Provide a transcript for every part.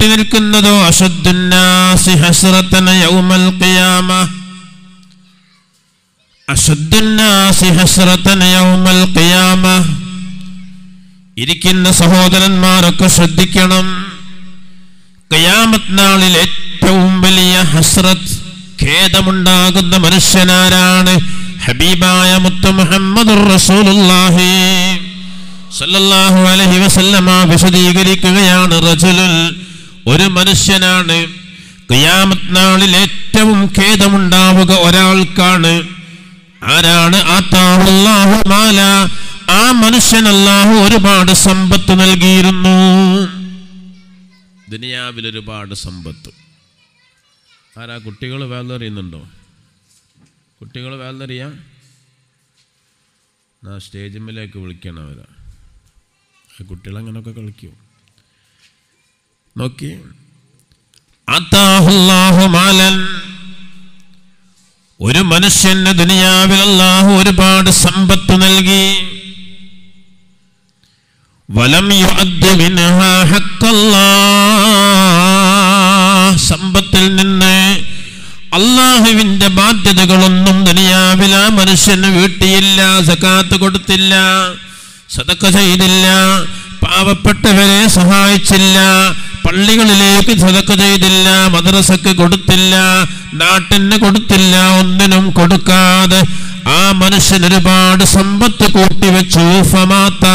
കൂട്ടി നിൽക്കുന്നതോ അശദ്ദുന്നാസി ഹസ്രത്തന യൗമൽ ഖിയാമ അശദ്ദുന്നാസി ഹസ്രത്തന യൗമൽ ഖിയാമ ഇരിക്കുന്ന സഹോദരന്മാരൊക്കെ ശ്രദ്ധിക്കണം ഖിയാമത്ത് നാളിൽ ഏറ്റവും വലിയ ഹസ്രത്ത് ഖേദമുണ്ടാകുന്ന മനുഷ്യനാരാണ് ഹബീബായ മുത്ത് മുഹമ്മദ് റസൂലുള്ളാഹി സല്ലല്ലാഹു അലൈഹി വസല്ലമ വിശദീകരിക്കുകയാണ് റജുലുൽ ഒരു മനുഷ്യനാണ് ഖിയാമത്ത് നാളിൽ ഏറ്റവും ഖേദമുണ്ടാവുക ഒരാൾക്കാണ് ആരാണ് ആത്താഹുല്ലാഹു മാല ആ മനുഷ്യൻ അല്ലാഹു ഒരുപാട് സമ്പത്ത് നൽകിയിരുന്നു ദുനിയാവിൽ ഒരുപാട് സമ്പത്ത് ആരാ കുട്ടികൾ വേലറിയുന്നുണ്ടോ കുട്ടികൾ വേലറിയാം ആ സ്റ്റേജിന്മേലേക്ക് വിളിക്കണം അവരാ ആ കുട്ടികൾ അങ്ങനെയൊക്കെ കളിക്കൂ നോക്കി അത്താഹുല്ലാഹു മാലൻ ഒരു മനുഷ്യന് ദുനിയാവിൽ അല്ലാഹു ഒരുപാട് സമ്പത്ത് നൽകി വലം യുഅദ്ദ് മിൻഹാ ഹഖ്ഖല്ലാഹ് സമ്പത്തിൽ നിന്ന് അള്ളാഹുവിന്റെ ബാധ്യതകളൊന്നും ദുനിയാവിൽ ആ മനുഷ്യന് വീട്ടിയില്ല സക്കാത്ത് കൊടുത്തില്ല സതക്ക ചെയ്തില്ല പാവപ്പെട്ടവരെ സഹായിച്ചില്ല പള്ളികളിലേക്ക് സതക്ക ചെയ്തില്ല മദ്രസക്ക് കൊടുത്തില്ല നാട്ടിന് കൊടുത്തില്ല ഒന്നിനും കൊടുക്കാതെ ആ മനുഷ്യൻ ഒരുപാട് സമ്പത്ത് കൂട്ടിവെച്ചു ഫമാത്ത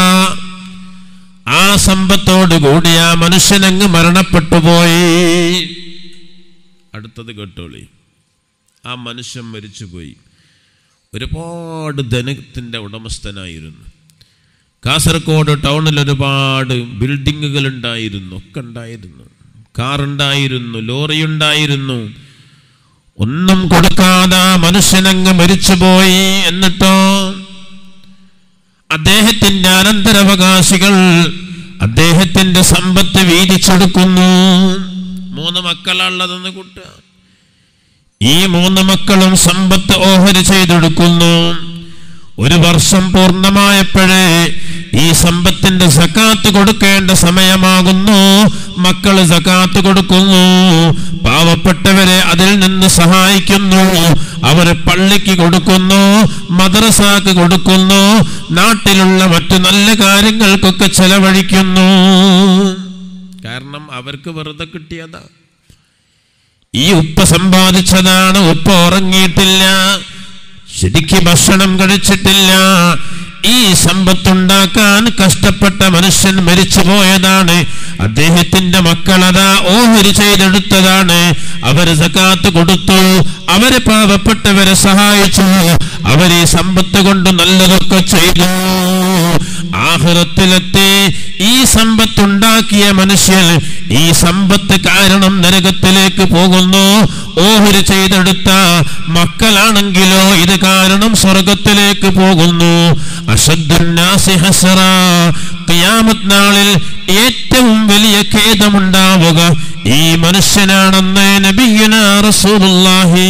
ആ സമ്പത്തോട് കൂടി ആ മനുഷ്യനങ്ങ് മരണപ്പെട്ടു പോയി അടുത്തത് കേട്ടോളി ആ മനുഷ്യൻ മരിച്ചുപോയി ഒരുപാട് ധനത്തിൻ്റെ ഉടമസ്ഥനായിരുന്നു കാസർഗോഡ് ടൗണിൽ ഒരുപാട് ബിൽഡിങ്ങുകൾ ഉണ്ടായിരുന്നു ഒക്കെ ഉണ്ടായിരുന്നു കാറുണ്ടായിരുന്നു ലോറി ഉണ്ടായിരുന്നു ഒന്നും കൊടുക്കാതെ ആ മനുഷ്യനങ്ങ് മരിച്ചുപോയി എന്നിട്ടോ അദ്ദേഹത്തിന്റെ അനന്തരാവകാശികൾ അദ്ദേഹത്തിന്റെ സമ്പത്ത് വീതിച്ചെടുക്കുന്നു മൂന്ന് മക്കളുള്ളതെന്ന് കൂട്ടുക ഈ മൂന്ന് മക്കളും സമ്പത്ത് ഓഹരി ചെയ്തെടുക്കുന്നു ഒരു വർഷം പൂർണ്ണമായപ്പോഴേ ഈ സമ്പത്തിന്റെ സക്കാത്ത് കൊടുക്കേണ്ട സമയമാകുന്നു മക്കള് സക്കാത്ത് കൊടുക്കുന്നു പാവപ്പെട്ടവരെ അതിൽ നിന്ന് സഹായിക്കുന്നു അവര് പള്ളിക്ക് കൊടുക്കുന്നു മദ്രസാക്ക് കൊടുക്കുന്നു നാട്ടിലുള്ള മറ്റു നല്ല കാര്യങ്ങൾക്കൊക്കെ ചെലവഴിക്കുന്നു കാരണം അവർക്ക് വെറുതെ കിട്ടിയതാ ഈ ഉപ്പ സമ്പാദിച്ചതാണ് ഉപ്പ ഉറങ്ങിയിട്ടില്ല ശരിക്ക് ഭക്ഷണം കഴിച്ചിട്ടില്ല ഈ സമ്പത്തുണ്ടാക്കാൻ കഷ്ടപ്പെട്ട മനുഷ്യൻ മരിച്ചു പോയതാണ് അദ്ദേഹത്തിന്റെ മക്കളതാ ഓഹരി ചെയ്തെടുത്തതാണ് അവര് സക്കാത്ത് കൊടുത്തു അവര് പാവപ്പെട്ടവരെ സഹായിച്ചു അവര് ഈ സമ്പത്ത് കൊണ്ട് നല്ലതൊക്കെ ചെയ്തു ആഹ്റത്തിലെത്തി ഈ സമ്പത്തുണ്ടാക്കിയ മനുഷ്യൻ ഈ സമ്പത്ത് കാരണം നരകത്തിലേക്ക് പോകുന്നു ഓഹരി ചെയ്തെടുത്ത മക്കളാണെങ്കിലോ ഇത് കാരണം സ്വർഗത്തിലേക്ക് പോകുന്നു അശദ്ദുന്നാസി ഹസറ ഖിയാമത്ത് നാളിൽ ഏറ്റവും വലിയ ഖേദമുണ്ടാവുക ഈ മനുഷ്യനാണെന്ന് നബിയുന റസൂലുള്ളാഹി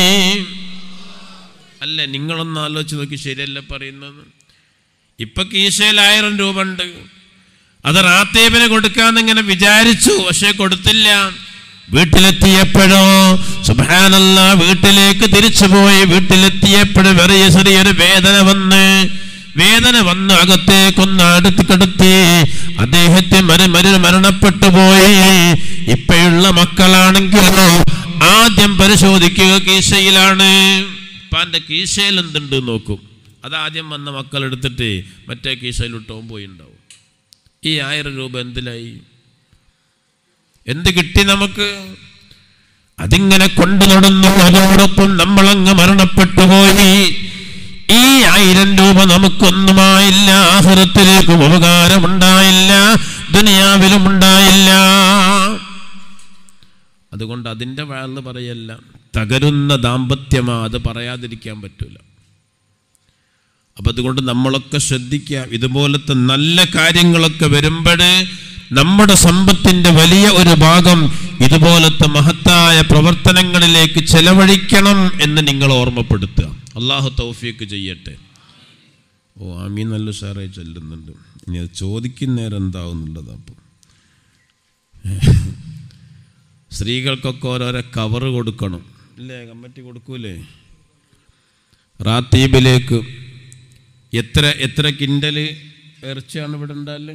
അല്ല നിങ്ങളൊന്ന് ആലോചിച്ച് നോക്കി ശരിയല്ല പറയുന്നത് ഇപ്പൊ കീശയിൽ ആയിരം രൂപ ഉണ്ട് അത് റാത്തേബിന് കൊടുക്കാന്നിങ്ങനെ വിചാരിച്ചു പക്ഷെ കൊടുത്തില്ല വീട്ടിലെത്തിയപ്പോഴോ സുബാനല്ല വീട്ടിലേക്ക് തിരിച്ചുപോയി വീട്ടിലെത്തിയപ്പോഴും ചെറിയ ചെറിയൊരു വേദന വന്ന് വേദന വന്ന് അകത്തേക്കൊന്ന് അടുത്ത് കിടത്തി അദ്ദേഹത്തെ മര മര മരണപ്പെട്ടു പോയി ഇപ്പോഴുള്ള മക്കളാണെങ്കിലോ ആദ്യം പരിശോധിക്കുക കീശയിലാണ് പാന്റെ കീശയിൽ എന്തുണ്ട് നോക്കും അതാദ്യം വന്ന മക്കൾ എടുത്തിട്ട് മറ്റേ കീശയിലിട്ടോൻ പോയി ഉണ്ടാവും ഈ ആയിരം രൂപ എന്തിലായി എന്ത് കിട്ടി നമുക്ക് അതിങ്ങനെ കൊണ്ടു നടന്നു അതോടൊപ്പം നമ്മളങ്ങ് മരണപ്പെട്ടു പോയി ഈ ആയിരം രൂപ നമുക്കൊന്നുമായില്ല ആഹൃത്തിലേക്കും ഉപകാരമുണ്ടായില്ല ദുനിയാവിലും ഉണ്ടായില്ല അതുകൊണ്ട് അതിൻ്റെ വാഴ്ന്ന് പറയല്ല തകരുന്ന ദാമ്പത്യമാ അത് പറയാതിരിക്കാൻ പറ്റൂല അപ്പൊ അതുകൊണ്ട് നമ്മളൊക്കെ ശ്രദ്ധിക്കുക ഇതുപോലത്തെ നല്ല കാര്യങ്ങളൊക്കെ വരുമ്പോൾ നമ്മുടെ സമ്പത്തിന്റെ വലിയ ഒരു ഭാഗം ഇതുപോലത്തെ മഹത്തായ പ്രവർത്തനങ്ങളിലേക്ക് ചെലവഴിക്കണം എന്ന് നിങ്ങൾ ഓർമ്മപ്പെടുത്തുക അള്ളാഹു തൗഫീക്ക് ചെയ്യട്ടെ ഓ ആമീൻ നല്ല ഉഷാറായി ചെല്ലുന്നുണ്ട് ഇനി അത് ചോദിക്കുന്നേരം എന്താവുന്നുള്ളത് അപ്പം സ്ത്രീകൾക്കൊക്കെ ഓരോരോ കവറ് കൊടുക്കണം ഇല്ലേ കമ്മിറ്റി കൊടുക്കൂലേ റാത്തീബിലേക്ക് എത്ര എത്ര കിൻഡൽ ഇറച്ചിയാണ് ഇവിടെ ഉണ്ടാല്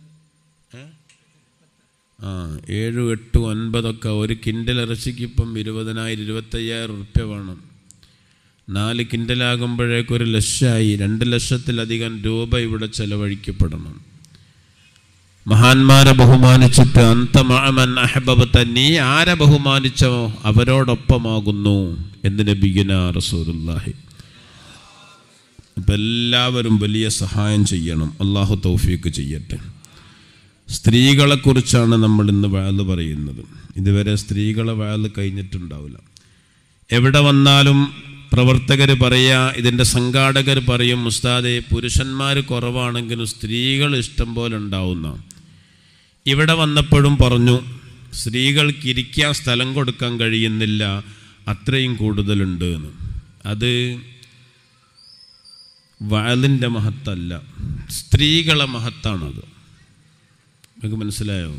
ആ ഏഴ് എട്ട് ഒൻപതൊക്കെ ഒരു കിൻഡൽ ഇറച്ചിക്ക് ഇപ്പം ഇരുപതിനായിരം ഇരുപത്തയ്യായിരം റുപ്യ വേണം നാല് കിൻഡലാകുമ്പോഴേക്ക് ഒരു ലക്ഷമായി രണ്ട് ലക്ഷത്തിലധികം രൂപ ഇവിടെ ചെലവഴിക്കപ്പെടണം മഹാന്മാരെ ബഹുമാനിച്ചിട്ട് അന്തമൻ അഹബബത്ത നീ ആരെ ബഹുമാനിച്ചോ അവരോടൊപ്പമാകുന്നു എന്ന് നബിഗിന റസൂലുല്ലാഹി അപ്പം എല്ലാവരും വലിയ സഹായം ചെയ്യണം അള്ളാഹു തൗഫീക്ക് ചെയ്യട്ടെ സ്ത്രീകളെക്കുറിച്ചാണ് നമ്മൾ ഇന്ന് വാല് പറയുന്നത് ഇതുവരെ സ്ത്രീകളെ വാല് കഴിഞ്ഞിട്ടുണ്ടാവില്ല എവിടെ വന്നാലും പ്രവർത്തകർ പറയുക ഇതിൻ്റെ സംഘാടകർ പറയും ഉസ്താദെ പുരുഷന്മാർ കുറവാണെങ്കിലും സ്ത്രീകൾ ഇഷ്ടം പോലെ ഉണ്ടാവുന്ന ഇവിടെ വന്നപ്പോഴും പറഞ്ഞു സ്ത്രീകൾക്ക് ഇരിക്കാൻ സ്ഥലം കൊടുക്കാൻ കഴിയുന്നില്ല അത്രയും കൂടുതലുണ്ട് എന്ന് അത് വയലിൻ്റെ മഹത്തല്ല സ്ത്രീകളെ മഹത്താണത് നിങ്ങൾക്ക് മനസ്സിലായോ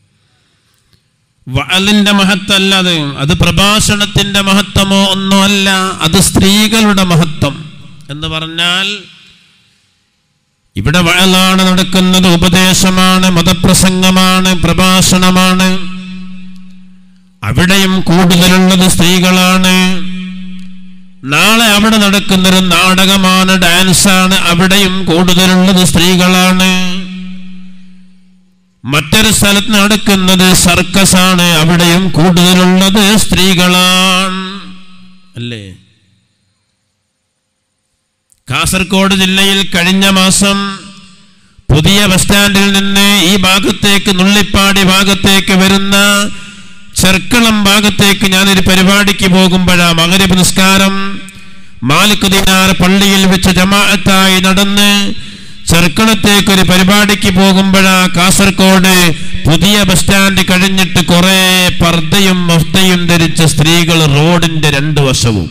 വഅലിന്റെ മഹത്തല്ല അത് അത് പ്രഭാഷണത്തിന്റെ മഹത്വമോ ഒന്നുമല്ല അത് സ്ത്രീകളുടെ മഹത്വം എന്ന് പറഞ്ഞാൽ ഇവിടെ വയലാണ് നടക്കുന്നത് ഉപദേശമാണ് മതപ്രസംഗമാണ് പ്രഭാഷണമാണ് അവിടെയും കൂടുതലുള്ളത് സ്ത്രീകളാണ് നാളെ അവിടെ നടക്കുന്നൊരു നാടകമാണ് ഡാൻസാണ് അവിടെയും കൂടുതലുള്ളത് സ്ത്രീകളാണ് മറ്റൊരു സ്ഥലത്ത് നടക്കുന്നത് സർക്കസാണ് അവിടെയും കൂടുതലുള്ളത് സ്ത്രീകളാണ് അല്ലേ കാസർഗോഡ് ജില്ലയിൽ കഴിഞ്ഞ മാസം പുതിയ ബസ് സ്റ്റാൻഡിൽ നിന്ന് ഈ ഭാഗത്തേക്ക് നുള്ളിപ്പാടി ഭാഗത്തേക്ക് വരുന്ന ചെർക്കളം ഭാഗത്തേക്ക് ഞാനൊരു പരിപാടിക്ക് പോകുമ്പോഴാ മകരബ് നിസ്കാരം മാലിക് ദിനാർ പള്ളിയിൽ വെച്ച് ജമാഅത്തായി നടന്ന് ചെറുക്കളത്തേക്ക് ഒരു പരിപാടിക്ക് പോകുമ്പോഴാ കാസർഗോഡ് പുതിയ ബസ് സ്റ്റാൻഡ് കഴിഞ്ഞിട്ട് കുറെ പർദ്ദയും മഫ്തയും ധരിച്ച സ്ത്രീകൾ റോഡിന്റെ രണ്ടു വശവും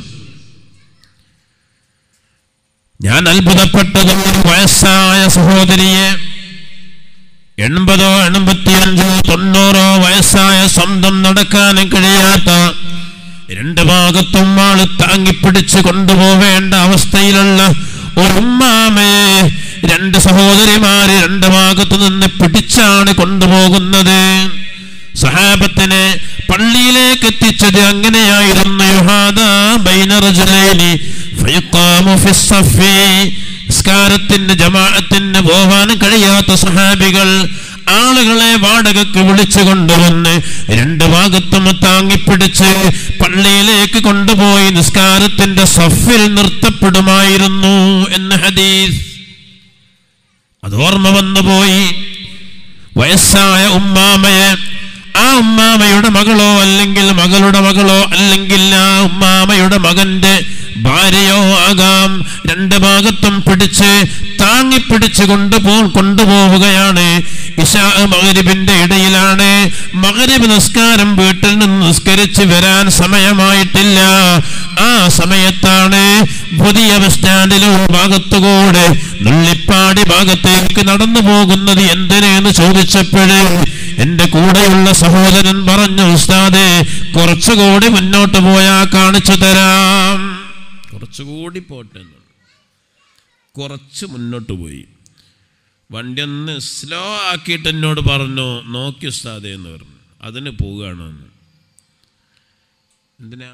ഞാൻ അത്ഭുതപ്പെട്ടതും വയസ്സായ സഹോദരിയെ എൺപതോ എൺപത്തിയഞ്ചോ തൊണ്ണൂറോ വയസ്സായ സ്വന്തം നടക്കാനും കഴിയാത്ത രണ്ട് ഭാഗത്തും ആള് താങ്ങിപ്പിടിച്ച് കൊണ്ടുപോവേണ്ട അവസ്ഥയിലുള്ള ഒരു ഉമ്മാമയെ രണ്ട് സഹോദരിമാര് രണ്ട് ഭാഗത്തു നിന്ന് പിടിച്ചാണ് കൊണ്ടുപോകുന്നത് സഹാബത്തിനെ പള്ളിയിലേക്ക് എത്തിച്ചത് അങ്ങനെയായിരുന്നു യുഹാദാ ബൈന റജുലൈനി ഫയഖാമു ഫിസ്സഫി നിസ്കാരത്തിന് ജമാഅത്തിന് പോവാൻ കഴിയാത്ത സഹാബികൾ ആളുകളെ വാടകയ്ക്ക് വിളിച്ചു കൊണ്ടുവന്ന് രണ്ട് ഭാഗത്തും താങ്ങിപ്പിടിച്ച് പള്ളിയിലേക്ക് കൊണ്ടുപോയി നിസ്കാരത്തിന്റെ സഫിൽ നിർത്തപ്പെടുമായിരുന്നു എന്ന് ഹദീസ് അത് ഓർമ്മ വന്നുപോയി വയസ്സായ ഉമ്മാമയെ ആ ഉമ്മാമയുടെ മകളോ അല്ലെങ്കിൽ മകളുടെ മകളോ അല്ലെങ്കിൽ ആ ഉമ്മാമയുടെ മകന്റെ ഭാര്യയോ ആകാം രണ്ട് ഭാഗത്തും പിടിച്ച് താങ്ങിപ്പിടിച്ച് കൊണ്ടുപോ കൊണ്ടുപോവുകയാണ് ഇഷാ മകരിബിന്റെ ഇടയിലാണ് മകരിബ് നിസ്കാരം വീട്ടിൽ നിന്ന് നിസ്കരിച്ച് വരാൻ സമയമായിട്ടില്ല ആ സമയത്താണ് പുതിയ ബസ് സ്റ്റാൻഡിലും ഭാഗത്തുകൂടെ നുള്ളിപ്പാടി ഭാഗത്തേക്ക് നടന്നു പോകുന്നത് എന്തിനെന്ന് ചോദിച്ചപ്പോഴേ എന്റെ കൂടെയുള്ള സഹോദരൻ പറഞ്ഞു ഉസ്താദെ കുറച്ചുകൂടി മുന്നോട്ട് പോയാ കാണിച്ചു തരാം കുറച്ചുകൂടി പോട്ടെ എന്ന്. കുറച്ച് മുന്നോട്ട് പോയി വണ്ടി ഒന്ന് സ്ലോ ആക്കിയിട്ട് എന്നോട് പറഞ്ഞു നോക്കി ഉസ്താദെ എന്ന് പറഞ്ഞു അതിന് പോവുകയാണ് എന്ന് എന്തിനാ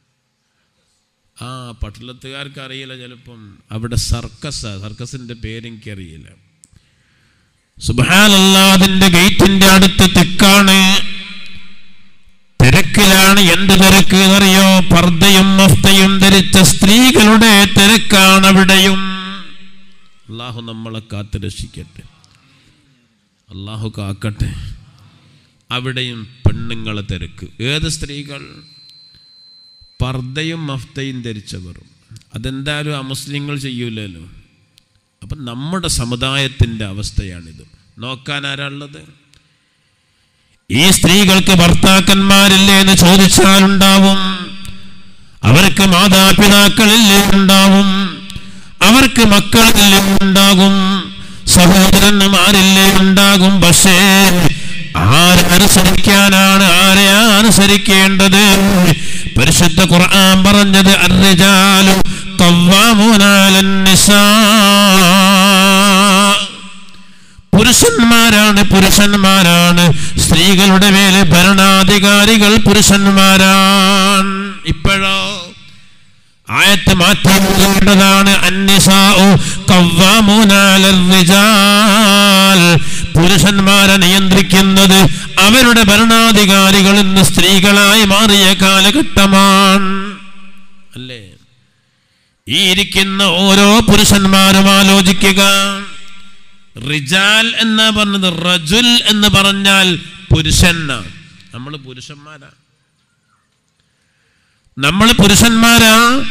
ആ പട്ടണത്തുകാർക്ക് അറിയില്ല ചിലപ്പം അവിടെ സർക്കസാ സർക്കസിന്റെ പേരെനിക്കറിയില്ല സുബാനല്ല അതിന്റെ ഗേറ്റിന്റെ അടുത്ത് തെക്കാണ് തിരക്കിലാണ് എന്ത് തിരക്ക് എന്നറിയോ പർദ്ദയും മഫ്തയും ധരിച്ച സ്ത്രീകളുടെ തിരക്കാണ് അവിടെയും അള്ളാഹു നമ്മളെ കാത്ത് രക്ഷിക്കട്ടെ അള്ളാഹു കാക്കട്ടെ അവിടെയും പെണ്ണുങ്ങളെ തിരക്ക് ഏത് സ്ത്രീകൾ പർദ്ദയും മഫ്തയും ധരിച്ചവരും അതെന്തായാലും അമുസ്ലിങ്ങൾ ചെയ്യൂലല്ലോ അപ്പം നമ്മുടെ സമുദായത്തിൻ്റെ അവസ്ഥയാണിത് നോക്കാൻ ആരാളുള്ളത് ഈ സ്ത്രീകൾക്ക് ഭർത്താക്കന്മാരില്ലേ എന്ന് ചോദിച്ചാലുണ്ടാവും അവർക്ക് മാതാപിതാക്കളില്ലേ ഉണ്ടാവും അവർക്ക് മക്കളില്ലേ ഉണ്ടാകും സഹോദരന്മാരില്ലേ ഉണ്ടാകും പക്ഷേ ആരനുസരിക്കാനാണ് ആരെയാണ് അനുസരിക്കേണ്ടത് പരിശുദ്ധ ഖുർആൻ പറഞ്ഞത് അർജാലു പുരുഷന്മാരാണ് പുരുഷന്മാരാണ് സ്ത്രീകളുടെ മേലെ ഭരണാധികാരികൾ പുരുഷന്മാരാണ് ഇപ്പോഴോ ആയത്ത് മാറ്റേണ്ടതാണ് പുരുഷന്മാരെ നിയന്ത്രിക്കുന്നത് അവരുടെ ഭരണാധികാരികൾ ഇന്ന് സ്ത്രീകളായി മാറിയ കാലഘട്ടമാണ് അല്ലേ ഈ ഇരിക്കുന്ന ഓരോ പുരുഷന്മാരും ആലോചിക്കുക റിജാൽ എന്ന് പറഞ്ഞത് റജുൽ എന്ന് പറഞ്ഞാൽ പുരുഷനാ നമ്മൾ പുരുഷന്മാരാ നമ്മൾ പുരുഷന്മാരാ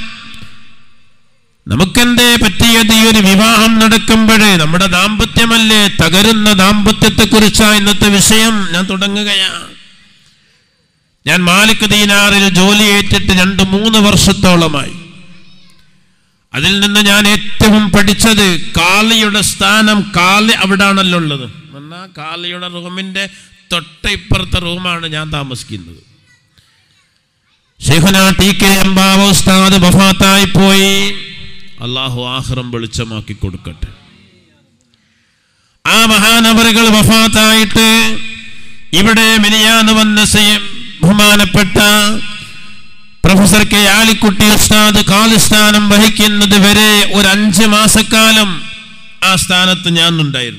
നമുക്കെന്തേ പറ്റിയത് ഈ ഒരു വിവാഹം നടക്കുമ്പോഴേ നമ്മുടെ ദാമ്പത്യമല്ലേ തകരുന്ന ദാമ്പത്യത്തെ കുറിച്ചാ ഇന്നത്തെ വിഷയം ഞാൻ തുടങ്ങുകയാ ഞാൻ മാലിക് ദീനാറിൽ ജോലി ഏറ്റിട്ട് രണ്ട് മൂന്ന് വർഷത്തോളമായി അതിൽ നിന്ന് ഞാൻ ഏറ്റവും പഠിച്ചത് കാളിയുടെ സ്ഥാനം കാളി അവിടാണല്ലോ ഉള്ളത് എന്നാൽ കാളിയുടെ റൂമിന്റെ തൊട്ട ഇപ്പുറത്തെ റൂമാണ് ഞാൻ താമസിക്കുന്നത് ഷെയ്ഖുന ടി കെ എംബാവ ഉസ്താദ് വഫാത്തായി പോയി അള്ളാഹു ആഹ്റം വെളിച്ചമാക്കി കൊടുക്കട്ടെ ആ മഹാനവറുകൾ വഫാത്തായിട്ട് ഇവിടെ മിനിയാന്ന് വന്ന സെയ്യം ബഹുമാനപ്പെട്ട പ്രൊഫസർ കെ ആലിക്കുട്ടി ഉസ്താദ് കാലിസ്ഥാനം വഹിക്കുന്നത് വരെ ഒരു അഞ്ച് മാസക്കാലം ആ സ്ഥാനത്ത് ഞാൻ ഉണ്ടായിരുന്നു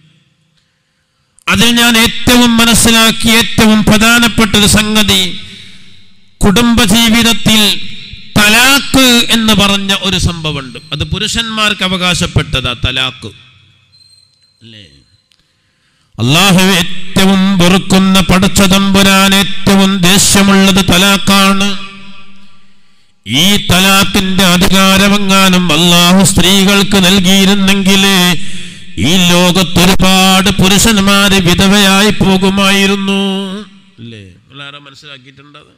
അതിൽ ഞാൻ ഏറ്റവും മനസ്സിലാക്കി ഏറ്റവും പ്രധാനപ്പെട്ട ഒരു സംഗതി കുടുംബജീവിതത്തിൽ തലാക്ക് എന്ന് പറഞ്ഞ ഒരു സംഭവമുണ്ട് അത് പുരുഷന്മാർക്ക് അവകാശപ്പെട്ടതാ തലാക്ക് അല്ലേ അള്ളാഹു ഏറ്റവും വെറുക്കുന്ന പടച്ചതമ്പുരാൻ ഏറ്റവും ദേഷ്യമുള്ളത് തലാക്കാണ് ഈ തലാക്കിന്റെ അധികാരമെങ്ങാനും അള്ളാഹു സ്ത്രീകൾക്ക് നൽകിയിരുന്നെങ്കിൽ ഈ ലോകത്ത് ഒരുപാട് പുരുഷന്മാര് വിധവയായി പോകുമായിരുന്നു അല്ലേ എല്ലാവരും മനസ്സിലാക്കിയിട്ടുണ്ടത്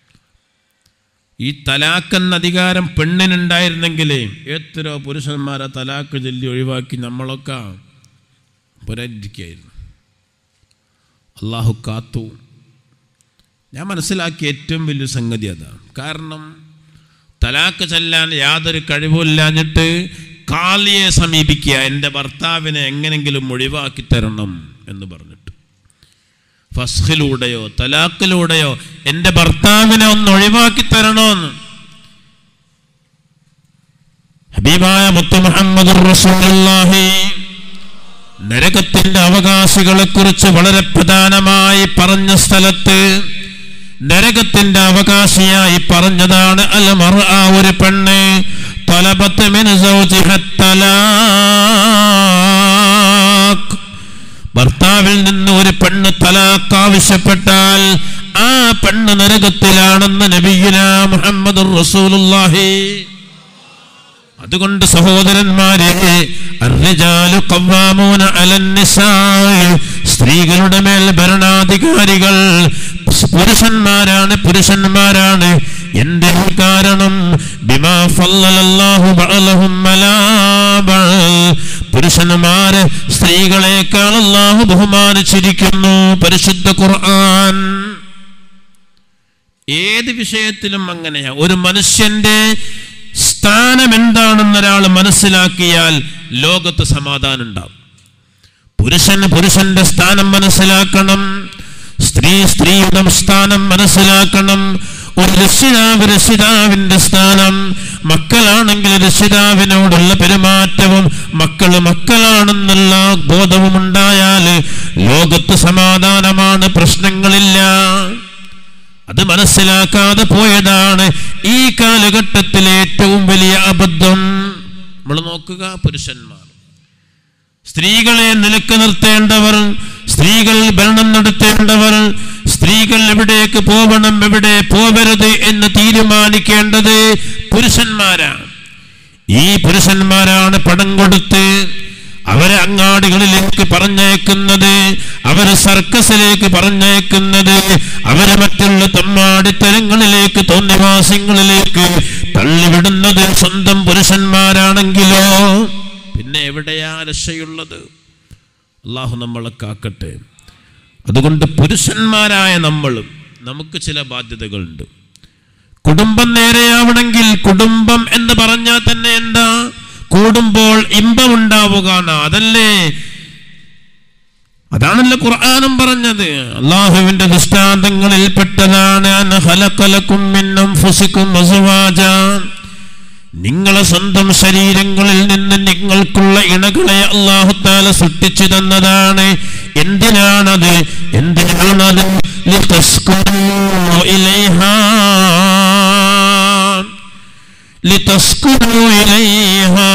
ഈ തലാക്ക് എന്ന അധികാരം പെണ്ണിനുണ്ടായിരുന്നെങ്കിലേ എത്രയോ പുരുഷന്മാരെ തലാക്ക് ചൊല്ലി ഒഴിവാക്കി നമ്മളൊക്കെ പുരയിരിക്കായിരുന്നു അള്ളാഹു കാത്തു ഞാൻ മനസ്സിലാക്കിയ ഏറ്റവും വലിയ സംഗതി അതാണ് കാരണം തലാക്ക് ചെല്ലാൻ യാതൊരു കഴിവുമില്ലാഞ്ഞിട്ട് കാളിയെ സമീപിക്കുക എൻ്റെ ഭർത്താവിനെ എങ്ങനെങ്കിലും ഒഴിവാക്കി തരണം എന്ന് പറഞ്ഞിട്ട് ഫസ്ഹിലൂടെയോ തലാക്കിലൂടെയോ എൻ്റെ ഭർത്താവിനെ ഒന്ന് ഒഴിവാക്കി തരണോന്ന് ഹബീബായ മുത്തു മുഹമ്മദ് റസൂലുള്ളാഹി നരകത്തിന്റെ അവകാശികളെ കുറിച്ച് വളരെ പ്രധാനമായി പറഞ്ഞ സ്ഥലത്ത് നരകത്തിന്റെ അവകാശിയായി പറഞ്ഞതാണ് അൽ മർ ആ ഒരു പെണ്ണ് തലപത്ത് മിൻ സൗജിഹ തലാഖ് ഭർത്താവിൽ നിന്ന് ഒരു പെണ്ണ് തലാക്ക് ആവശ്യപ്പെട്ടാൽ ആ പെണ്ണ് നരകത്തിലാണെന്ന് നബിയുന മുഹമ്മദ് റസൂലുള്ളാഹി അതുകൊണ്ട് സഹോദരന്മാരെ അർജാലു ഖവ്വാമൂന അലൻ നിസാഇ സ്ത്രീകളുടെ മേൽ ഭരണാധികാരികൾ പുരുഷന്മാരാണ് പുരുഷന്മാരാണ് എന്റെ കാരണം ബിമാ ഫല്ലല്ലാഹു ബഅലഹും അലാ ബഅൽ പുരുഷന്മാരെ സ്ത്രീകളെക്കാൾ അല്ലാഹു ബഹുമാനിച്ചിരിക്കുന്നു പരിശുദ്ധ ഖുർആൻ ഏത് വിഷയത്തിലും അങ്ങനെയാ ഒരു മനുഷ്യന്റെ സ്ഥാനം എന്താണെന്ന് ഒരാൾ മനസ്സിലാക്കിയാൽ ലോകത്ത് സമാധാനം ഉണ്ടാവും പുരുഷൻ പുരുഷന്റെ സ്ഥാനം മനസ്സിലാക്കണം സ്ത്രീ സ്ത്രീയുടെ സ്ഥാനം മനസ്സിലാക്കണം ഒരു രക്ഷിതാവ് രക്ഷിതാവിന്റെ സ്ഥാനം മക്കളാണെങ്കിൽ രക്ഷിതാവിനോടുള്ള പെരുമാറ്റവും മക്കള് മക്കളാണെന്നുള്ള ബോധവും ഉണ്ടായാൽ ലോകത്ത് സമാധാനമാണ് പ്രശ്നങ്ങളില്ല അത് മനസ്സിലാക്കാതെ പോയതാണ് ഈ കാലഘട്ടത്തിലെ ഏറ്റവും വലിയ അബദ്ധം നമ്മൾ നോക്കുക പുരുഷന്മാർ സ്ത്രീകളെ നിലക്ക് നിർത്തേണ്ടവർ സ്ത്രീകൾ ഭരണം നടത്തേണ്ടവർ സ്ത്രീകൾ എവിടേക്ക് പോകണം എവിടെ പോകരുത് എന്ന് തീരുമാനിക്കേണ്ടത് പുരുഷന്മാരാണ് ഈ പുരുഷന്മാരാണ് പണം കൊടുത്ത് അവരെ അങ്ങാടികളിലേക്ക് പറഞ്ഞയക്കുന്നത് അവരെ സർക്കസിലേക്ക് പറഞ്ഞയക്കുന്നത് അവരെ മറ്റുള്ള തമ്മാടിത്തരങ്ങളിലേക്ക് തോന്നിവാസങ്ങളിലേക്ക് തള്ളിവിടുന്നത് സ്വന്തം പുരുഷന്മാരാണെങ്കിലോ പിന്നെ എവിടെയാ രക്ഷയുള്ളത് അള്ളാഹു നമ്മളെ കാക്കട്ടെ അതുകൊണ്ട് പുരുഷന്മാരായ നമ്മൾ നമുക്ക് ചില ബാധ്യതകളുണ്ട് കുടുംബം നേരെയാവണമെങ്കിൽ കുടുംബം എന്ന് പറഞ്ഞാൽ തന്നെ എന്താ കൂടുമ്പോൾ ഇമ്പമുണ്ടാവുക എന്നാ. അതല്ലേ അതാണല്ലോ ഖുർആാനും പറഞ്ഞത് അള്ളാഹുവിന്റെ ദൃഷ്ടാന്തങ്ങളിൽ പെട്ടതാണ് അന ഖലഖലക്കും മിൻ അൻഫുസിക്കും അസ്വാജാ. നിങ്ങളെ സ്വന്തം ശരീരങ്ങളിൽ നിന്ന് നിങ്ങൾക്കുള്ള ഇണകളെ അള്ളാഹുത്താല സൃഷ്ടിച്ചു തന്നതാണ് എന്തിനാണത് എന്തിനാണത് ലിതസ്കുനൂ ഇലൈഹാ ലിതസ്കുനൂ ഇലൈഹാ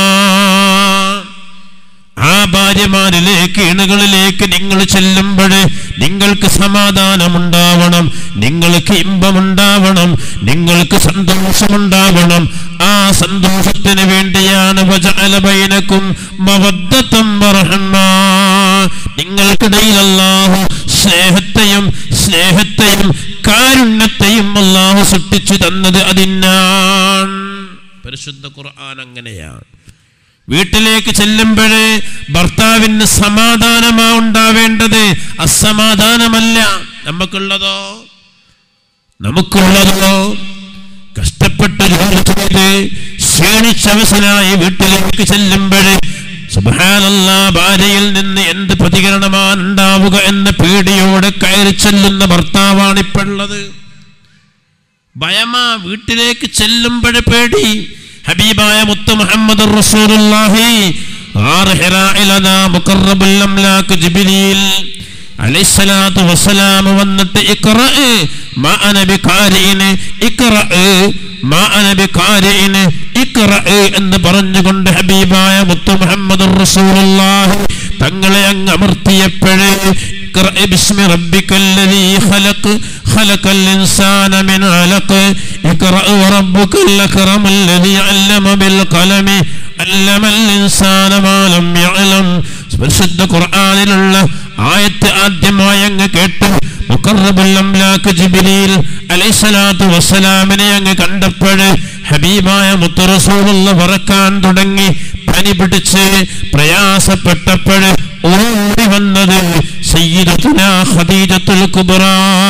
ആ ഭാര്യമാരിലേക്ക് ഇണകളിലേക്ക് നിങ്ങൾ ചെല്ലുമ്പോൾ നിങ്ങൾക്ക് സമാധാനമുണ്ടാവണം നിങ്ങൾക്ക് ഇമ്പമുണ്ടാവണം നിങ്ങൾക്ക് സന്തോഷമുണ്ടാവണം ആ സന്തോഷത്തിന് വേണ്ടിയാണ് വജഅല ബൈനക്കും മവദ്ദത്തം വറഹ്മാ. നിങ്ങൾക്കിടയിൽ അല്ലാഹു സ്നേഹത്തെയും സ്നേഹത്തെയും കാരുണ്യത്തെയും അല്ലാഹു സൃഷ്ടിച്ചു തന്നത് അതിനാണ് പരിശുദ്ധ ഖുർആൻ അങ്ങനെയാണ് വീട്ടിലേക്ക് ചെല്ലുമ്പോഴേ ഭർത്താവിന് സമാധാനമാ ഉണ്ടാവേണ്ടത് അസമാധാനമല്ല നമുക്കുള്ളതോ നമുക്കുള്ളതോ കഷ്ടപ്പെട്ട് ജോലി ചെയ്ത് ക്ഷീണിച്ചവസനായി വീട്ടിലേക്ക് ചെല്ലുമ്പോഴേ സുബാനല്ല ഭാര്യയിൽ നിന്ന് എന്ത് പ്രതികരണമാണ് ഉണ്ടാവുക എന്ന പേടിയോടെ കയറി ചെല്ലുന്ന ഭർത്താവാണിപ്പുള്ളത് ഭയമാ വീട്ടിലേക്ക് ചെല്ലുമ്പോഴേ പേടി ഹബീബായ മുത്ത് മുഹമ്മദ് റസൂലുള്ളാഹി ആറ് ഹിറായിലതാ മുഖറബുൽ അംലാക്ക് ജിബ്രീൽ അലൈഹിസ്സലാത്തു വസ്സലാം വന്നിട്ട് ഇഖ്റ മാ അന ബിഖാരിഇൻ ഇഖ്റ മാ അന ബിഖാരിഇൻ ഇഖ്റ എന്ന് പറഞ്ഞുകൊണ്ട് ഹബീബായ മുത്ത് മുഹമ്മദ് റസൂലുള്ളാഹി തങ്ങളെ അങ്ങ് അമർത്തിയപ്പോഴേ اقرأ باسم ربك الذي خلق خلق الإنسان من علق اقرأ وربك الأكرم الذي علم بالقلم علم الإنسان ما لم يعلم പരിശുദ്ധ ഖുർആനിലുള്ള ആയത്ത് ആദ്യമായി അങ്ങ് കേട്ട് മുഖറബുൽ അംലാക്ക് ജിബ്രീൽ അലൈഹിസ്സലാത്തു വസ്സലാമിനെ അങ്ങ് കണ്ടപ്പോൾ ഹബീബായ മുത്തറസൂലുള്ള പറക്കാൻ തുടങ്ങി പനി പിടിച്ച് പ്രയാസപ്പെട്ടപ്പോൾ ഓടി വന്നത് സയ്യിദത്തുന ഖദീജത്തുൽ കുബ്ര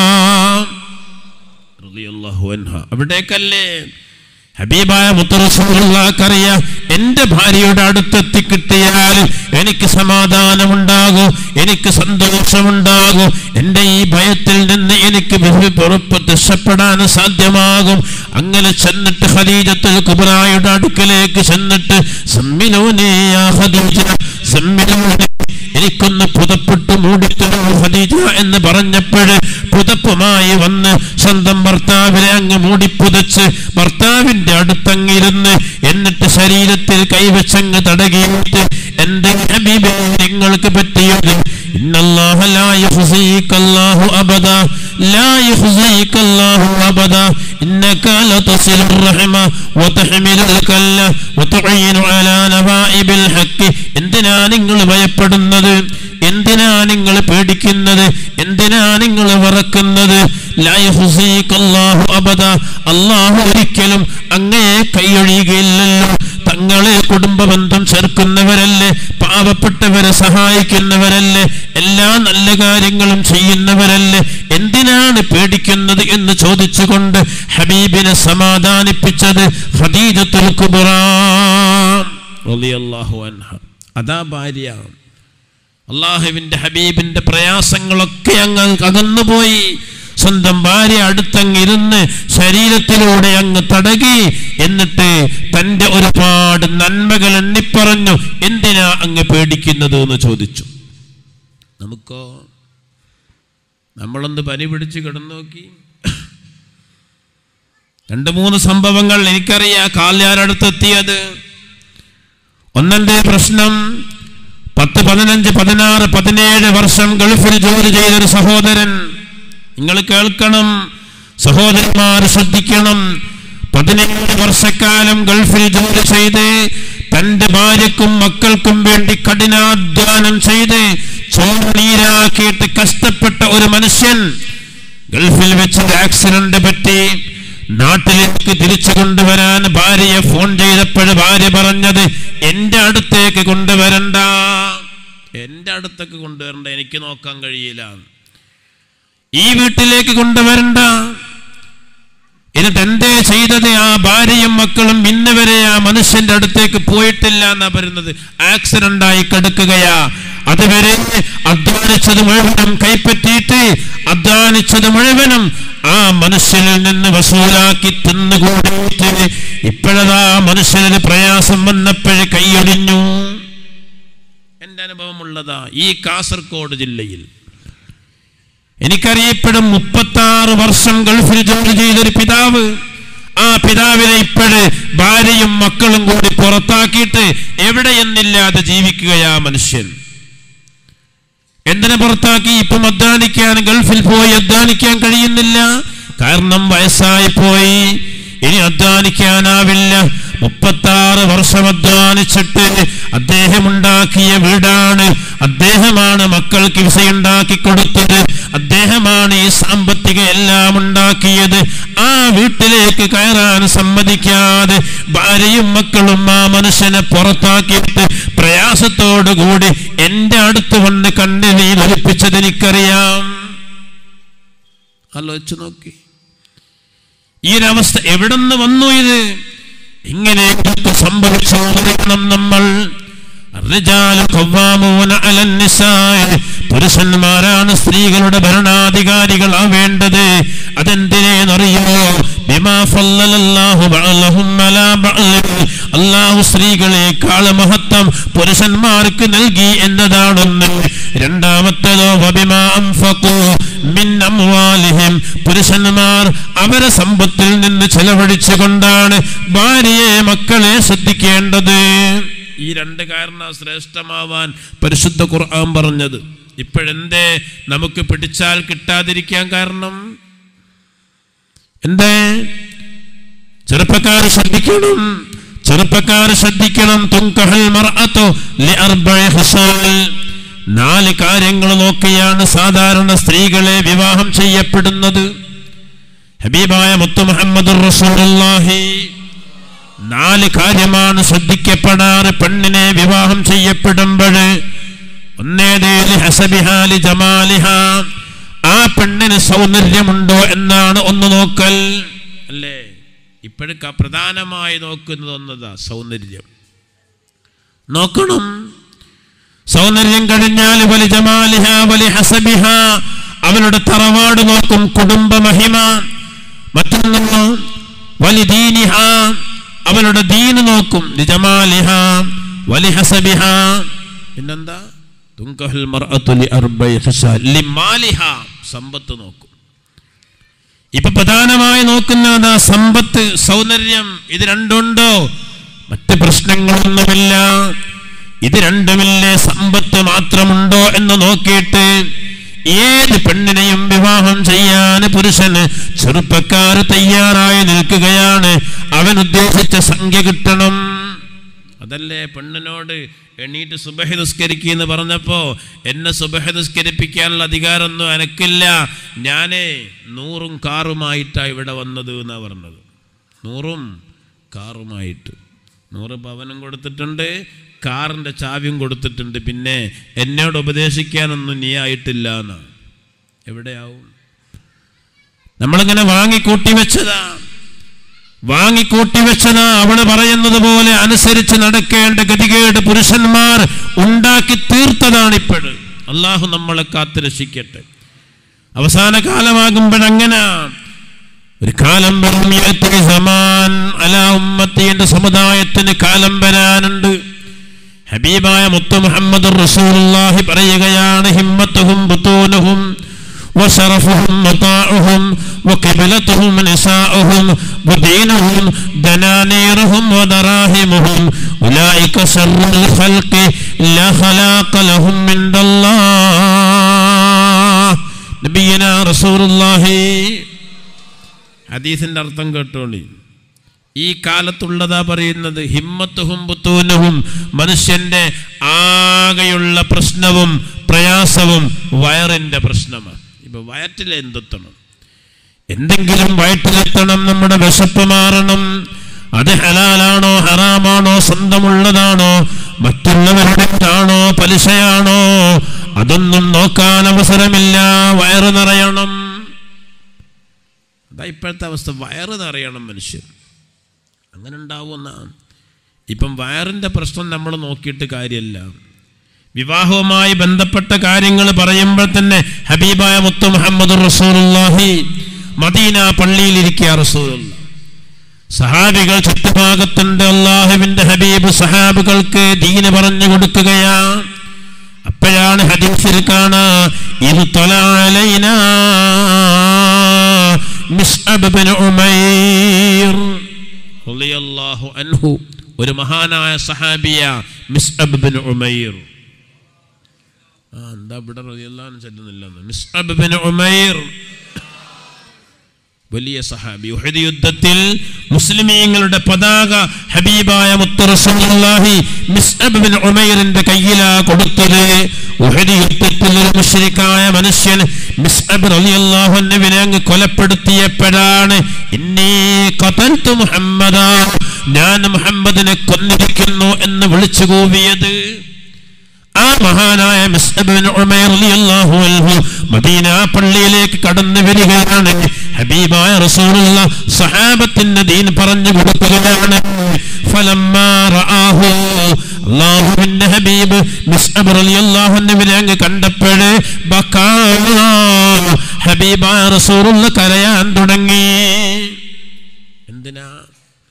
റളിയല്ലാഹു അൻഹ അവിടേക്കല്ലേ ഹബീബായ മുത്തറസൂലുള്ളാക്കറിയാം എന്റെ ഭാര്യയുടെ അടുത്തെത്തി കിട്ടിയാൽ എനിക്ക് സമാധാനമുണ്ടാകൂ എനിക്ക് സന്തോഷമുണ്ടാകൂ എൻ്റെ ഈ ഭയത്തിൽ നിന്ന് എനിക്ക് ബഹു പുറപ്പ് രക്ഷപ്പെടാൻ സാധ്യമാകും അങ്ങനെ ചെന്നിട്ട് ഖദീജത്തുൽ കുബ്രായുടെ അടുക്കലേക്ക് ചെന്നിട്ട് സമ്മിനോനേ യാ ഖദീജ സമ്മിനോനേ എനിക്കൊന്ന് പുതപ്പിട്ട് മൂടിത്തരൂ ഖദീജ എന്ന് പറഞ്ഞപ്പോൾ പുതപ്പുമായി വന്ന് സ്വന്തം ഭർത്താവിനെ അങ്ങ് മൂടിപ്പുതച്ച് ഭർത്താവിന്റെ അടുത്തങ്ങിരുന്ന് എന്നിട്ട് ശരീരത്തിൽ കൈവച്ചങ്ങ് തടകിയിട്ട് എന്റെ ഹബീബെ നിങ്ങൾക്ക് പറ്റിയത് ഇന്നല്ലാഹ ലാ യുഖ്സിക അല്ലാഹു അബദ ലാ യുഖ്സിക അല്ലാഹു അബദ ഇന്നക ലതസിലു റഹമ വതഹ്മിലുൽ കല്ല വതുഈനു അലാ നവാഇബിൽ ഹഖ് എന്തിനാ നിങ്ങൾ ഭയപ്പെടുന്നത് എന്തിനാ നിങ്ങൾ പേടിക്കുന്നത് എന്തിനാ നിങ്ങൾ വറക്കുന്നത് ലാ യുഖ്സിക അല്ലാഹു അബദ അല്ലാഹു ഒരിക്കലും അങ്ങയെ കൈയൊഴിയുകയില്ലല്ലോ തങ്ങളെ കുടുംബ ബന്ധം ചേർക്കുന്നവരല്ലേ പാവപ്പെട്ടവരെ സഹായിക്കുന്നവരല്ലേ എല്ലാ നല്ല കാര്യങ്ങളും ചെയ്യുന്നവരല്ലേ എന്തിനാണ് പേടിക്കുന്നത് എന്ന് ചോദിച്ചുകൊണ്ട് ഹബീബിനെ സമാധാനിപ്പിച്ചത് ഖദീജത്തുൽ കുബ്ര റളിയല്ലാഹു അൻഹ അതാ ഭാര്യ അള്ളാഹുവിന്റെ ഹബീബിന്റെ പ്രയാസങ്ങളൊക്കെ അങ്ങ് അകന്നുപോയി സ്വന്തം ഭാര്യ അടുത്തങ്ങിരുന്ന് ശരീരത്തിലൂടെ അങ്ങ് തടകി എന്നിട്ട് തന്റെ ഒരുപാട് നന്മകൾ എണ്ണിപ്പറഞ്ഞു എന്തിനാ അങ്ങ് പേടിക്കുന്നത് എന്ന് ചോദിച്ചു നമുക്കോ നമ്മളൊന്ന് പനി പിടിച്ച് കിടന്നു നോക്കി രണ്ട് മൂന്ന് സംഭവങ്ങൾ എനിക്കറിയാം കാല്യാരടുത്തെത്തിയത് ഒന്നെന്റെ പ്രശ്നം പത്ത് പതിനഞ്ച് പതിനാറ് പതിനേഴ് വർഷം ഗൾഫിൽ ജോലി ചെയ്തൊരു സഹോദരൻ നിങ്ങൾ കേൾക്കണം സഹോദരന്മാർ ശ്രദ്ധിക്കണം പതിനേഴ് വർഷക്കാലം ഗൾഫിൽ ജോലി ചെയ്ത് തന്റെ ഭാര്യക്കും മക്കൾക്കും വേണ്ടി കഠിനാധ്വാനം ചെയ്ത് ചോർനീരാക്കിയിട്ട് കഷ്ടപ്പെട്ട ഒരു മനുഷ്യൻ ഗൾഫിൽ വെച്ച് ആക്സിഡന്റ് പറ്റി നാട്ടിലേക്ക് തിരിച്ചു കൊണ്ടുവരാൻ ഭാര്യയെ ഫോൺ ചെയ്തപ്പോൾ ഭാര്യ പറഞ്ഞത് എന്റെ അടുത്തേക്ക് കൊണ്ടുവരണ്ട എന്റെ അടുത്തേക്ക് കൊണ്ടുവരണ്ട എനിക്ക് നോക്കാൻ കഴിയില്ല ഈ വീട്ടിലേക്ക് കൊണ്ടുവരണ്ട എന്നിട്ട് എന്തേ ചെയ്തത് ആ ഭാര്യയും മക്കളും ഇന്ന് വരെ ആ മനുഷ്യന്റെ അടുത്തേക്ക് പോയിട്ടില്ല എന്നാ പറയുന്നത് ആക്സിഡന്റ് ആയി കിടക്കുകയാ അതുവരെ അധ്വാനിച്ചത് മുഴുവനും കൈപ്പറ്റിയിട്ട് അധ്വാനിച്ചത് മുഴുവനും ആ മനുഷ്യനിൽ നിന്ന് വസൂലാക്കി തിന്നുകൂടിയിട്ട് ഇപ്പോഴതാ മനുഷ്യനൊരു പ്രയാസം വന്നപ്പോഴേ കൈയൊടിഞ്ഞു എന്റെ അനുഭവമുള്ളതാ ഈ കാസർഗോഡ് ജില്ലയിൽ എനിക്കറിയപ്പെടും മുപ്പത്തി ആറ് വർഷം ഗൾഫിൽ ജോലി ചെയ്തൊരു പിതാവ് ആ പിതാവിനെ ഇപ്പോഴ് ഭാര്യയും മക്കളും കൂടി പുറത്താക്കിയിട്ട് എവിടെയെന്നില്ലാതെ ജീവിക്കുകയാ മനുഷ്യൻ എന്തിനെ പുറത്താക്കി ഇപ്പം അധ്വാനിക്കാൻ ഗൾഫിൽ പോയി അധ്വാനിക്കാൻ കഴിയുന്നില്ല കാരണം വയസ്സായി പോയി ഇനി അധ്വാനിക്കാനാവില്ല മുപ്പത്താറ് വർഷം അധ്വാനിച്ചിട്ട് അദ്ദേഹം ഉണ്ടാക്കിയ വീടാണ് അദ്ദേഹമാണ് മക്കൾക്ക് വിസയുണ്ടാക്കി കൊടുത്തത് അദ്ദേഹമാണ് ഈ സാമ്പത്തിക എല്ലാം ഉണ്ടാക്കിയത് ആ വീട്ടിലേക്ക് കയറാൻ സമ്മതിക്കാതെ ഭാര്യയും മക്കളും ആ മനുഷ്യനെ പുറത്താക്കിയിട്ട് പ്രയാസത്തോടു കൂടി എന്റെ അടുത്ത് വന്ന് കണ്ണിനീർ ഒലിപ്പിച്ചത് എനിക്കറിയാം ആലോചിച്ചു നോക്കി ഈ ഒരവസ്ഥ എവിടെന്ന് വന്നു ഇത് ഇങ്ങനെ സംഭവിച്ചോണം നമ്മൾ الرجال قوامون على النساء പുരുഷന്മാരാണ് സ്ത്രീകളുടെ ഭരണാധികാരികൾ ആവേണ്ടത് അതെന്തിനേന്നറിയുമോ ബിമാ ഫല്ലലല്ലാഹു ബഅലഹും അലാ ബഅലിൻ അല്ലാഹു സ്ത്രീകളെക്കാൾ മഹത്വം പുരുഷന്മാർക്ക് നൽകി എന്നതാണെന്ന് രണ്ടാമത്തേതോ വബിമാ അൻഫഖു മിൻ അംവാലിഹിം പുരുഷന്മാർ അവരെ സമ്പത്തിൽ നിന്ന് ചെലവഴിച്ചുകൊണ്ടാണ് ഭാര്യയെ മക്കളെ ശ്രദ്ധിക്കേണ്ടത് ഈ രണ്ട് കാരണം ശ്രേഷ്ഠമാവാൻ പരിശുദ്ധ ഖുർആൻ പറഞ്ഞത് ഇപ്പോഴെന്തേ നമുക്ക് പിടിച്ചാൽ കിട്ടാതിരിക്കാൻ കാരണം എന്തേ ചെറുപ്പക്കാർ ശ്രദ്ധിക്കണം ചെറുപ്പക്കാർ ശ്രദ്ധിക്കണം തുങ്കഹൽ മർഅത്തു ലിഅർബഇ ഹിസാൽ നാല് കാര്യങ്ങൾ നോക്കിയാണ് സാധാരണ സ്ത്രീകളെ വിവാഹം ചെയ്യപ്പെടുന്നത് ഹബീബായ മുത്തു മുഹമ്മദ് റസൂലുള്ളാഹി നാല് കാര്യമാണ് ശ്രദ്ധിക്കപ്പെടാറ് പെണ്ണിനെ വിവാഹം ചെയ്യപ്പെടുമ്പോൾ ഒന്നേതേലി ഹസബിഹാലി ജമാലിഹ ആ പെണ്ണിന് സൗന്ദര്യമുണ്ടോ എന്നാണ് ഒന്ന് നോക്കൽ അല്ലേ ഇപ്പോഴൊക്കെ പ്രധാനമായി നോക്കുന്നത് ഒന്നതാ സൗന്ദര്യം നോക്കണം സൗന്ദര്യം കഴിഞ്ഞാൽ വലി ജമാലിഹ വലി ഹസബിഹ അവരുടെ തറവാട് നോക്കും കുടുംബ മഹിമ മറ്റൊന്നു വലി ദീനിഹ അവളുടെ ദീന് നോക്കും നിജമാലിഹ വലി ഹസബിഹ പിന്നെന്താ തുങ്കഹൽ മർഅത്തു ലി അർബഇ ഖിസാൽ ലിമാലിഹ സമ്പത്ത് നോക്കും ഇപ്പൊ പ്രധാനമായി നോക്കുന്നത് സമ്പത്ത് സൗന്ദര്യം ഇത് രണ്ടുണ്ടോ മറ്റ് പ്രശ്നങ്ങളൊന്നുമില്ല ഇത് രണ്ടുമില്ലേ സമ്പത്ത് മാത്രമുണ്ടോ എന്ന് നോക്കിയിട്ട് ഏത് പെണ്ണിനെയും വിവാഹം ചെയ്യാൻ പുരുഷന് ചെറുപ്പക്കാർ തയ്യാറായി നിൽക്കുകയാണ് അവൻ ഉദ്ദേശിച്ച സംഖ്യ കിട്ടണം അതല്ലേ പെണ്ണിനോട് എണീറ്റ് സുബഹി നിസ്കരിക്കുമെന്ന് പറഞ്ഞപ്പോ എന്നെ സുബഹി നിസ്കരിപ്പിക്കാനുള്ള അധികാരമൊന്നും എനക്കില്ല ഞാനേ നൂറും കാറുമായിട്ടാ ഇവിടെ വന്നത് എന്നാ പറഞ്ഞത് നൂറും കാറുമായിട്ട് നൂറ് പവനും കൊടുത്തിട്ടുണ്ട് കാറിൻ്റെ ചാവിയും കൊടുത്തിട്ടുണ്ട് പിന്നെ എന്നോട് ഉപദേശിക്കാനൊന്നും നീ ആയിട്ടില്ല എന്നാണ് എവിടെയാവും നമ്മളിങ്ങനെ വാങ്ങിക്കൂട്ടി വെച്ചതാ വാങ്ങിക്കൂട്ടി വെച്ചതാ അവള് പറയുന്നത് പോലെ അനുസരിച്ച് നടക്കേണ്ട ഗതികേട് പുരുഷന്മാർ ഉണ്ടാക്കി തീർത്തതാണ് ഇപ്പോഴ് അള്ളാഹു നമ്മളെ കാത്തു രക്ഷിക്കട്ടെ അവസാന കാലമാകുമ്പോഴങ്ങനെ ഒരു കാലം വരും യഅ്തി സമാൻ അലാ ഉമ്മത്തി എന്റെ സമുദായത്തിന് കാലം വരാനുണ്ട് ഹബീബായ മുത്തു മുഹമ്മദ് റസൂലുള്ളാഹി പറയുകയാണ് ഹിമ്മത്തുഹും ബുത്തൂനുഹും وشرفهم مطاعهم وقبلتهم نساؤهم ودينهم دنانيرهم ودراهمهم أولئك شر الخلق لا خلاق لهم من الله نبينا رسول الله ഹദീസിന്റെ അർത്ഥം കേട്ടോളി ഈ കാലത്തുള്ളതാ പറയുന്നത് ഹിമ്മത്തുഹും പുത്തൂനഹും മനുഷ്യന്റെ ആകെയുള്ള പ്രശ്നവും പ്രയാസവും വയറിന്റെ പ്രശ്നമാണ് ഇപ്പൊ വയറ്റിൽ എന്തെത്തണം എന്തെങ്കിലും വയറ്റിലെത്തണം നമ്മുടെ വിശപ്പ് മാറണം അത് ഹലാലാണോ ഹറാമാണോ സ്വന്തമുള്ളതാണോ മറ്റുള്ളവരുടെയാണോ പലിശയാണോ അതൊന്നും നോക്കാൻ അവസരമില്ല വയറ് നിറയണം അതാ ഇപ്പോഴത്തെ അവസ്ഥ വയറ് നിറയണം മനുഷ്യൻ അങ്ങനെ ഉണ്ടാവുമെന്നാണ് ഇപ്പം വയറിൻ്റെ പ്രശ്നം നമ്മൾ നോക്കിയിട്ട് കാര്യമല്ല വിവാഹവുമായി ബന്ധപ്പെട്ട കാര്യങ്ങൾ പറയുമ്പോൾ തന്നെ ഹബീബായ മുത്തു മുഹമ്മദ് റസൂലുള്ളാഹി മദീന പള്ളിയിലിരിക്കുക റസൂലുള്ള സഹാബികൾ ചുറ്റുഭാഗത്തുണ്ട് അള്ളാഹുവിന്റെ ഹബീബ് സഹാബികൾക്ക് ദീന് പറഞ്ഞു കൊടുക്കുകയാ അപ്പോഴാണ് ഹദീസിൽ കാണാ ഇത് തൊലൈന മിസ്അബ് ബിൻ ഉമൈർ റളിയല്ലാഹു അൻഹു ഒരു മഹാനായ സഹാബിയ മിസ്അബ് ബിൻ ഉമൈർ ആ എന്താ ഇവിടെ റളിയല്ലാഹു അൻഹു ചെല്ലുന്നില്ലെന്ന് മിസ്അബ് ബിൻ ഉമൈർ വലിയ സഹാബി ഉഹദ് യുദ്ധത്തിൽ മുസ്ലിമീങ്ങളുടെ പതാക ഹബീബായ മുത്തറസൂലുള്ളാഹി മിസ്അബ് ബിൻ ഉമൈറിന്റെ കയ്യിലാ കൊടുത്തത് ഉഹദ് യുദ്ധത്തിൽ ഒരു മുശ്രിക്കായ മനുഷ്യൻ മിസ്അബ് റളിയല്ലാഹു അൻഹുവിനെ അങ്ങ് കൊലപ്പെടുത്തിയപ്പോഴാണ് ഇന്നീ ഖതൽതു മുഹമ്മദ ഞാൻ മുഹമ്മദിനെ കൊന്നിരിക്കുന്നു എന്ന് വിളിച്ചു കൂവിയത് ആ മഹാനായ മിസ്അബ് ബിൻ ഉമൈർ റളിയല്ലാഹു അൻഹു മദീന പള്ളിയിലേക്ക് കടന്നു വരികയാണ് ഹബീബായ റസൂലുള്ള സഹാബത്തിന്റെ ദീൻ പറഞ്ഞു കൊടുക്കുകയാണ് ഫലമ്മാ റആഹു അല്ലാഹുവിന്റെ ഹബീബ് മിസ്അബ് റളിയല്ലാഹു അൻഹുവിനെ അങ്ങ് കണ്ടപ്പോഴേ ബക്കാ ഹബീബായ റസൂലുള്ള കരയാൻ തുടങ്ങി എന്തിനാ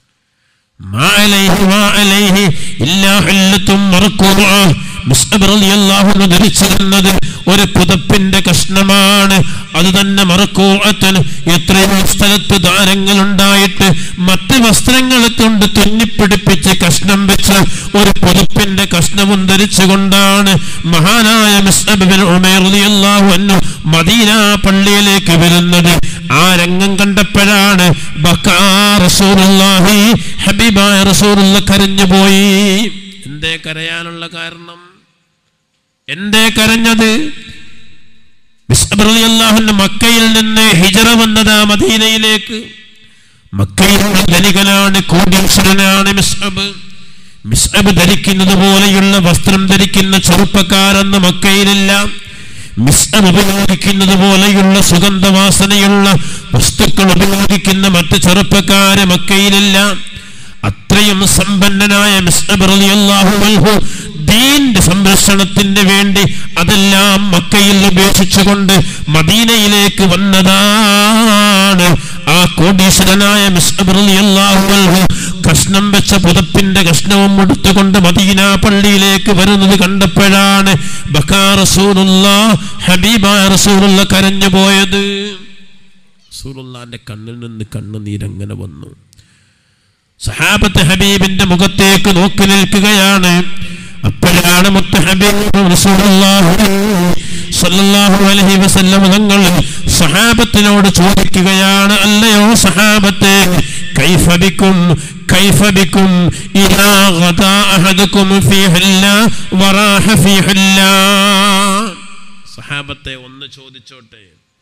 ما عليه ما عليه إلا حلة مركوعة മുസ്അബ് റളിയല്ലാഹു അൻഹു ധരിച്ചിരുന്നത് ഒരു പുതപ്പിന്റെ കഷ്ണമാണ് അത് തന്നെ മറക്കൂഅത്തിന് എത്രയോ സ്ഥലത്ത് ദ്വാരങ്ങൾ ഉണ്ടായിട്ട് മറ്റ് വസ്ത്രങ്ങളെ കൊണ്ട് തുന്നിപ്പിടിപ്പിച്ച് കഷ്ണം വെച്ച ഒരു പുതപ്പിന്റെ കഷ്ണവും ധരിച്ചുകൊണ്ടാണ് മഹാനായ മുസ്അബ് ബിൻ ഉമൈർ റളിയല്ലാഹു അൻഹു മദീന പള്ളിയിലേക്ക് വരുന്നത് ആ രംഗം കണ്ടപ്പോഴാണ് ബക്കാ റസൂലുള്ളാഹി ഹബീബായ റസൂലുള്ള കരഞ്ഞുപോയി എന്തേ കരയാനുള്ള കാരണം എന്തേ കരഞ്ഞത് അള്ളാഹുന്റെ മക്കയിൽ നിന്ന് ഹിജറ വന്നതാ മദീനയിലേക്ക് മക്കയിലുള്ള ധനികനാണ് കോടീശ്വരനാണ് മിസ്അബ് മിസ്അബ് ധരിക്കുന്നത് പോലെയുള്ള വസ്ത്രം ധരിക്കുന്ന ചെറുപ്പക്കാരെന്ന് മക്കയിലില്ല മിസ്അബ് ഉപയോഗിക്കുന്നത് പോലെയുള്ള സുഗന്ധവാസനയുള്ള വസ്തുക്കൾ ഉപയോഗിക്കുന്ന മറ്റ് ചെറുപ്പക്കാരെ മക്കയിലില്ല അത്രയും സമ്പന്നനായ മിസ്അബ് റളിയല്ലാഹു അൻഹു ദീന്റെ സംരക്ഷണത്തിന് വേണ്ടി അതെല്ലാം മക്കയിൽ ഉപേക്ഷിച്ചുകൊണ്ട് മദീനയിലേക്ക് വന്നതാണ് ആ കോടീശ്വരനായ മിസ്അബ് റളിയല്ലാഹു അൻഹു കഷ്ണം വെച്ച പുതപ്പിന്റെ കഷ്ണവും എടുത്തുകൊണ്ട് മദീന പള്ളിയിലേക്ക് വരുന്നത് കണ്ടപ്പോഴാണ് ബക്കാ റസൂലുള്ള ഹബീബായ റസൂലുള്ള കരഞ്ഞു പോയത് റസൂലുള്ളാന്റെ കണ്ണിൽ നിന്ന് കണ്ണുനീരങ്ങനെ വന്നു സഹാബത്ത് ഹബീബിന്റെ മുഖത്തേക്ക് നോക്കി നിൽക്കുകയാണ് അപ്പോഴാണ് മുത്ത ഹബീബ് റസൂലുള്ളാഹി സല്ലല്ലാഹു അലൈഹി വസല്ലം തങ്ങൾ സഹാബത്തിനോട് ചോദിക്കുകയാണ് അല്ലയോ സഹാബത്തെ കൈഫ ബിക്കും കൈഫ ബിക്കും ഇദാ ഗദാ അഹദുക്കും ഫീ ഹല്ല വറാഹ ഫീ ഹല്ല സഹാബത്തെ ഒന്ന് ചോദിച്ചോട്ടെ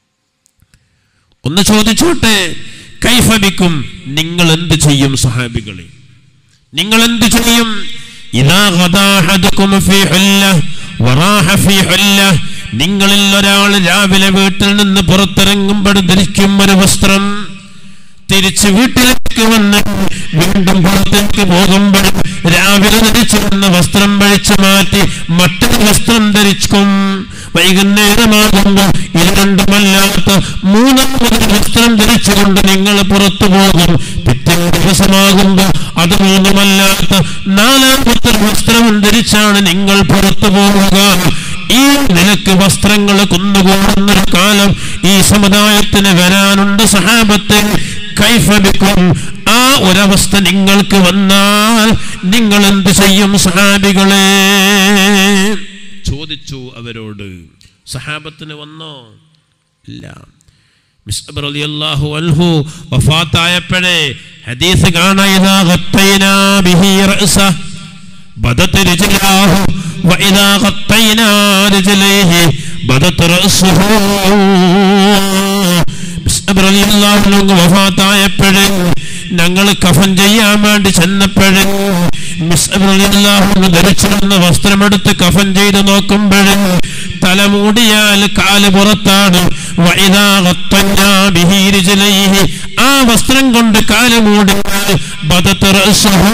ഒന്ന് ചോദിച്ചോട്ടെ കൈഫബിക്കും നിങ്ങൾ എന്ത് ചെയ്യും സഹാബികളെ നിങ്ങൾ എന്ത് ചെയ്യും ഇതാ ഗദാഹദുക്കും ഫീ ഹുല്ല വറാഹ ഫീ ഹുല്ല നിങ്ങളിൽ ഒരാൾ രാവിലെ വീട്ടിൽ നിന്ന് പുറത്തിറങ്ങുമ്പോൾ ധരിക്കും ഒരു വസ്ത്രം തിരിച്ച് വീട്ടിലേക്ക് വന്ന് വീണ്ടും പുറത്തേക്ക് പോകുമ്പോൾ രാവിലെ ധരിച്ചിരുന്ന വസ്ത്രം പഴിച്ചു മാറ്റി മറ്റൊരു വസ്ത്രം ധരിക്കും വൈകുന്നേരമാകുമ്പോൾ ഇത് രണ്ടുമല്ലാത്ത മൂന്നാമതൊരു വസ്ത്രം ധരിച്ചുകൊണ്ട് നിങ്ങൾ പുറത്തു പോകും പിറ്റേ ദിവസമാകുമ്പോൾ അത് മൂന്നുമല്ലാത്ത നാലാമത്തെ വസ്ത്രം ധരിച്ചാണ് നിങ്ങൾ പുറത്തു പോവുക ഈ നിലക്ക് വസ്ത്രങ്ങൾ കുന്നുകൂടുന്നൊരു കാലം ഈ സമുദായത്തിന് വരാനുണ്ട് സഹാബത്തെ കൈഫബിക്കും ആ ഒരവസ്ഥ നിങ്ങൾക്ക് വന്നാൽ നിങ്ങൾ എന്ത് ചെയ്യും സഹാബികളെ ചോദിച്ചു അവരോട് സഹാബത്തിന് വന്നോ ഇല്ല മിസ്ബർ റളിയല്ലാഹു അൻഹു വഫാത്തായപ്പോഴേ ഹദീസ് കാണാ ഗത്തൈനാ ബിഹി റഅസ ബദത് രജലാഹു وإذا غطينا رجليه بدت رأسه വഫാത്തായപ്പോഴേ ഞങ്ങൾ കഫൻ ചെയ്യാൻ വേണ്ടി ചെന്നപ്പോഴേ മിസ് ധരിച്ചിരുന്ന വസ്ത്രമെടുത്ത് കഫൻ ചെയ്ത് നോക്കുമ്പോഴേ തല തല മൂടിയാൽ കാല് പുറത്താണ് വഇദാ ഗത്തന്നാ ബിഹി റിജ്ലൈഹി ആ വസ്ത്രം കൊണ്ട് കാല് മൂടിയാൽ ബദത റഅ്സുഹു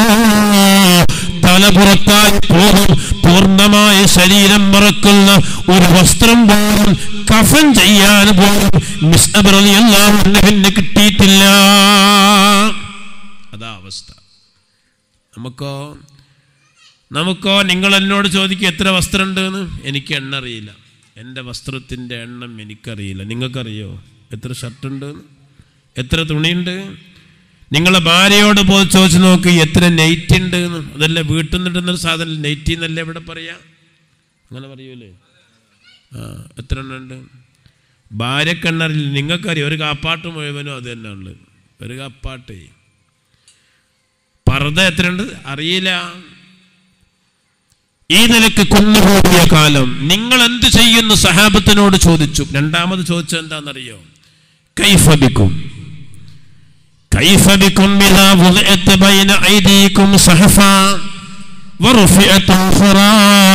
തല പുറത്തായി പോകും പൂർണ്ണമായ ശരീരം മറക്കുന്ന ഒരു വസ്ത്രം പോലും കഫൻ ചെയ്യാൻ പോലും മിസ്അബ് റളിയല്ലാഹു അൻഹു പിന്നെ കിട്ടിയിട്ടില്ല അതാ അവസ്ഥ നമുക്കോ നമുക്കോ നിങ്ങൾ എന്നോട് ചോദിക്കുക എത്ര വസ്ത്രമുണ്ട് എന്ന് എനിക്ക് എണ്ണ അറിയില്ല എൻ്റെ വസ്ത്രത്തിൻ്റെ എണ്ണം എനിക്കറിയില്ല നിങ്ങൾക്കറിയോ എത്ര ഷർട്ടുണ്ട് എന്ന്? എത്ര തുണിയുണ്ട് നിങ്ങളെ ഭാര്യയോട് പോയി ചോദിച്ചു നോക്ക് എത്ര നെയ്റ്റ് ഉണ്ട് എന്ന് അതല്ല വീട്ടിൽ നിന്നിട്ടുന്നൊരു സാധനം നെയ്റ്റി എന്നല്ലേ ഇവിടെ പറയാ അങ്ങനെ പറയൂലേ ആ എത്ര എണ്ണം ഉണ്ട് ഭാര്യക്കെണ്ണറിയില്ല നിങ്ങൾക്കറിയാം ഒരു കാപ്പാട്ട് മുഴുവനും അത് തന്നെ ഉള്ളത് ഒരു കാപ്പാട്ടേ പർദ്ദ എത്രയുണ്ട് അറിയില്ല ഈ നിലക്ക് കൊന്നുകൂടിയ കാലം നിങ്ങൾ എന്ത് ചെയ്യുന്നു സഹാബത്തിനോട് ചോദിച്ചു രണ്ടാമത് ചോദിച്ചത് എന്താണെന്നറിയോ കൈഫബിക്കും കൈഫബിക്കും إذا وضعت بين أيديكم صحفا ورفعت أخرى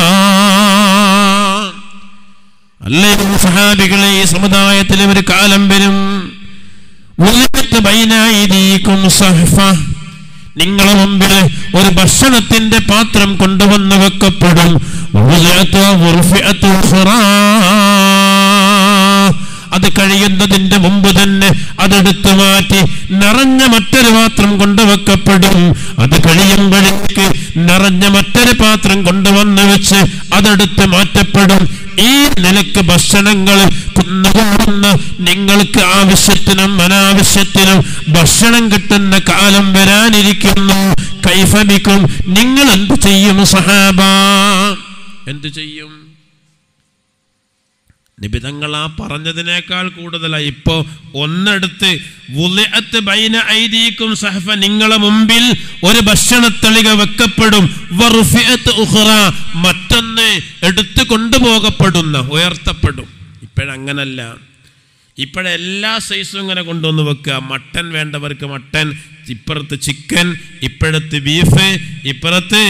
അല്ലേ സഹാബികളെ ഈ സമുദായത്തിൽ ഒരു കാലം വരും وضعت بين أيديكم صحفا നിങ്ങളെ മുമ്പിൽ ഒരു ഭക്ഷണത്തിന്റെ പാത്രം കൊണ്ടുവന്ന് വെക്കപ്പെടും ووضعت ورفعت أخرى. അത് കഴിയുന്നതിന്റെ മുമ്പ് തന്നെ അതെടുത്തു മാറ്റി നിറഞ്ഞ മറ്റൊരു പാത്രം കൊണ്ടുവെക്കപ്പെടും അത് കഴിയുമ്പോഴേക്ക് നിറഞ്ഞ മറ്റൊരു പാത്രം കൊണ്ടുവന്ന് വെച്ച് അതെടുത്ത് മാറ്റപ്പെടും ഈ നിലക്ക് ഭക്ഷണങ്ങൾ കുന്നുകൂടുന്ന നിങ്ങൾക്ക് ആവശ്യത്തിനും അനാവശ്യത്തിനും ഭക്ഷണം കിട്ടുന്ന കാലം വരാനിരിക്കുന്നു കൈഫമിക്കും നിങ്ങൾ എന്ത് ചെയ്യും സഹാബ എന്ത് ചെയ്യും നിബിതങ്ങൾ ആ പറഞ്ഞതിനേക്കാൾ കൂടുതലായി ഇപ്പോ ഒന്നെടുത്ത് വുളിഅത്ത് ബൈന ഐദീക്കും സഹഫ നിങ്ങളെ മുമ്പിൽ ഒരു ഭക്ഷണത്തളിക വെക്കപ്പെടും വറുഫിഅത്ത് ഉഖ്റ മറ്റൊന്ന് എടുത്തു കൊണ്ടുപോകപ്പെടുന്ന ഉയർത്തപ്പെടും ഇപ്പോഴങ്ങനല്ല ഇപ്പോഴെല്ലാ സൈസും ഇങ്ങനെ കൊണ്ടുവന്ന് വെക്കുക മട്ടൻ വേണ്ടവർക്ക് മട്ടൻ ഇപ്പുറത്ത് ചിക്കൻ ഇപ്പോഴത്ത് ബീഫ് ഇപ്പുറത്ത്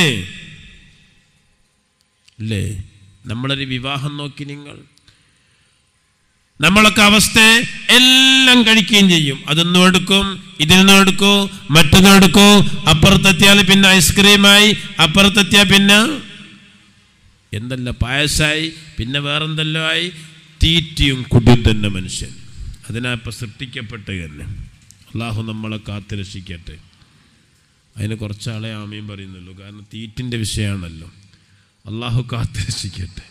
അല്ലേ നമ്മളൊരു വിവാഹം നോക്കി നിങ്ങൾ നമ്മളൊക്കെ അവസ്ഥ എല്ലാം കഴിക്കുകയും ചെയ്യും അതൊന്നും എടുക്കും ഇതിൽ നിന്നും എടുക്കൂ മറ്റൊന്നും എടുക്കൂ അപ്പുറത്തെത്തിയാൽ പിന്നെ ഐസ്ക്രീമായി അപ്പുറത്തെത്തിയാൽ പിന്നെ എന്തല്ല പായസായി പിന്നെ വേറെന്തെല്ലോ ആയി തീറ്റിയും കുടിയും തന്നെ മനുഷ്യൻ അതിനാ ഇപ്പം സൃഷ്ടിക്കപ്പെട്ട് തന്നെ അള്ളാഹു നമ്മളെ കാത്തുരക്ഷിക്കട്ടെ അതിന് കുറച്ചാളെ ആമയും പറയുന്നുള്ളൂ കാരണം തീറ്റിൻ്റെ വിഷയമാണല്ലോ അള്ളാഹു കാത്തുരക്ഷിക്കട്ടെ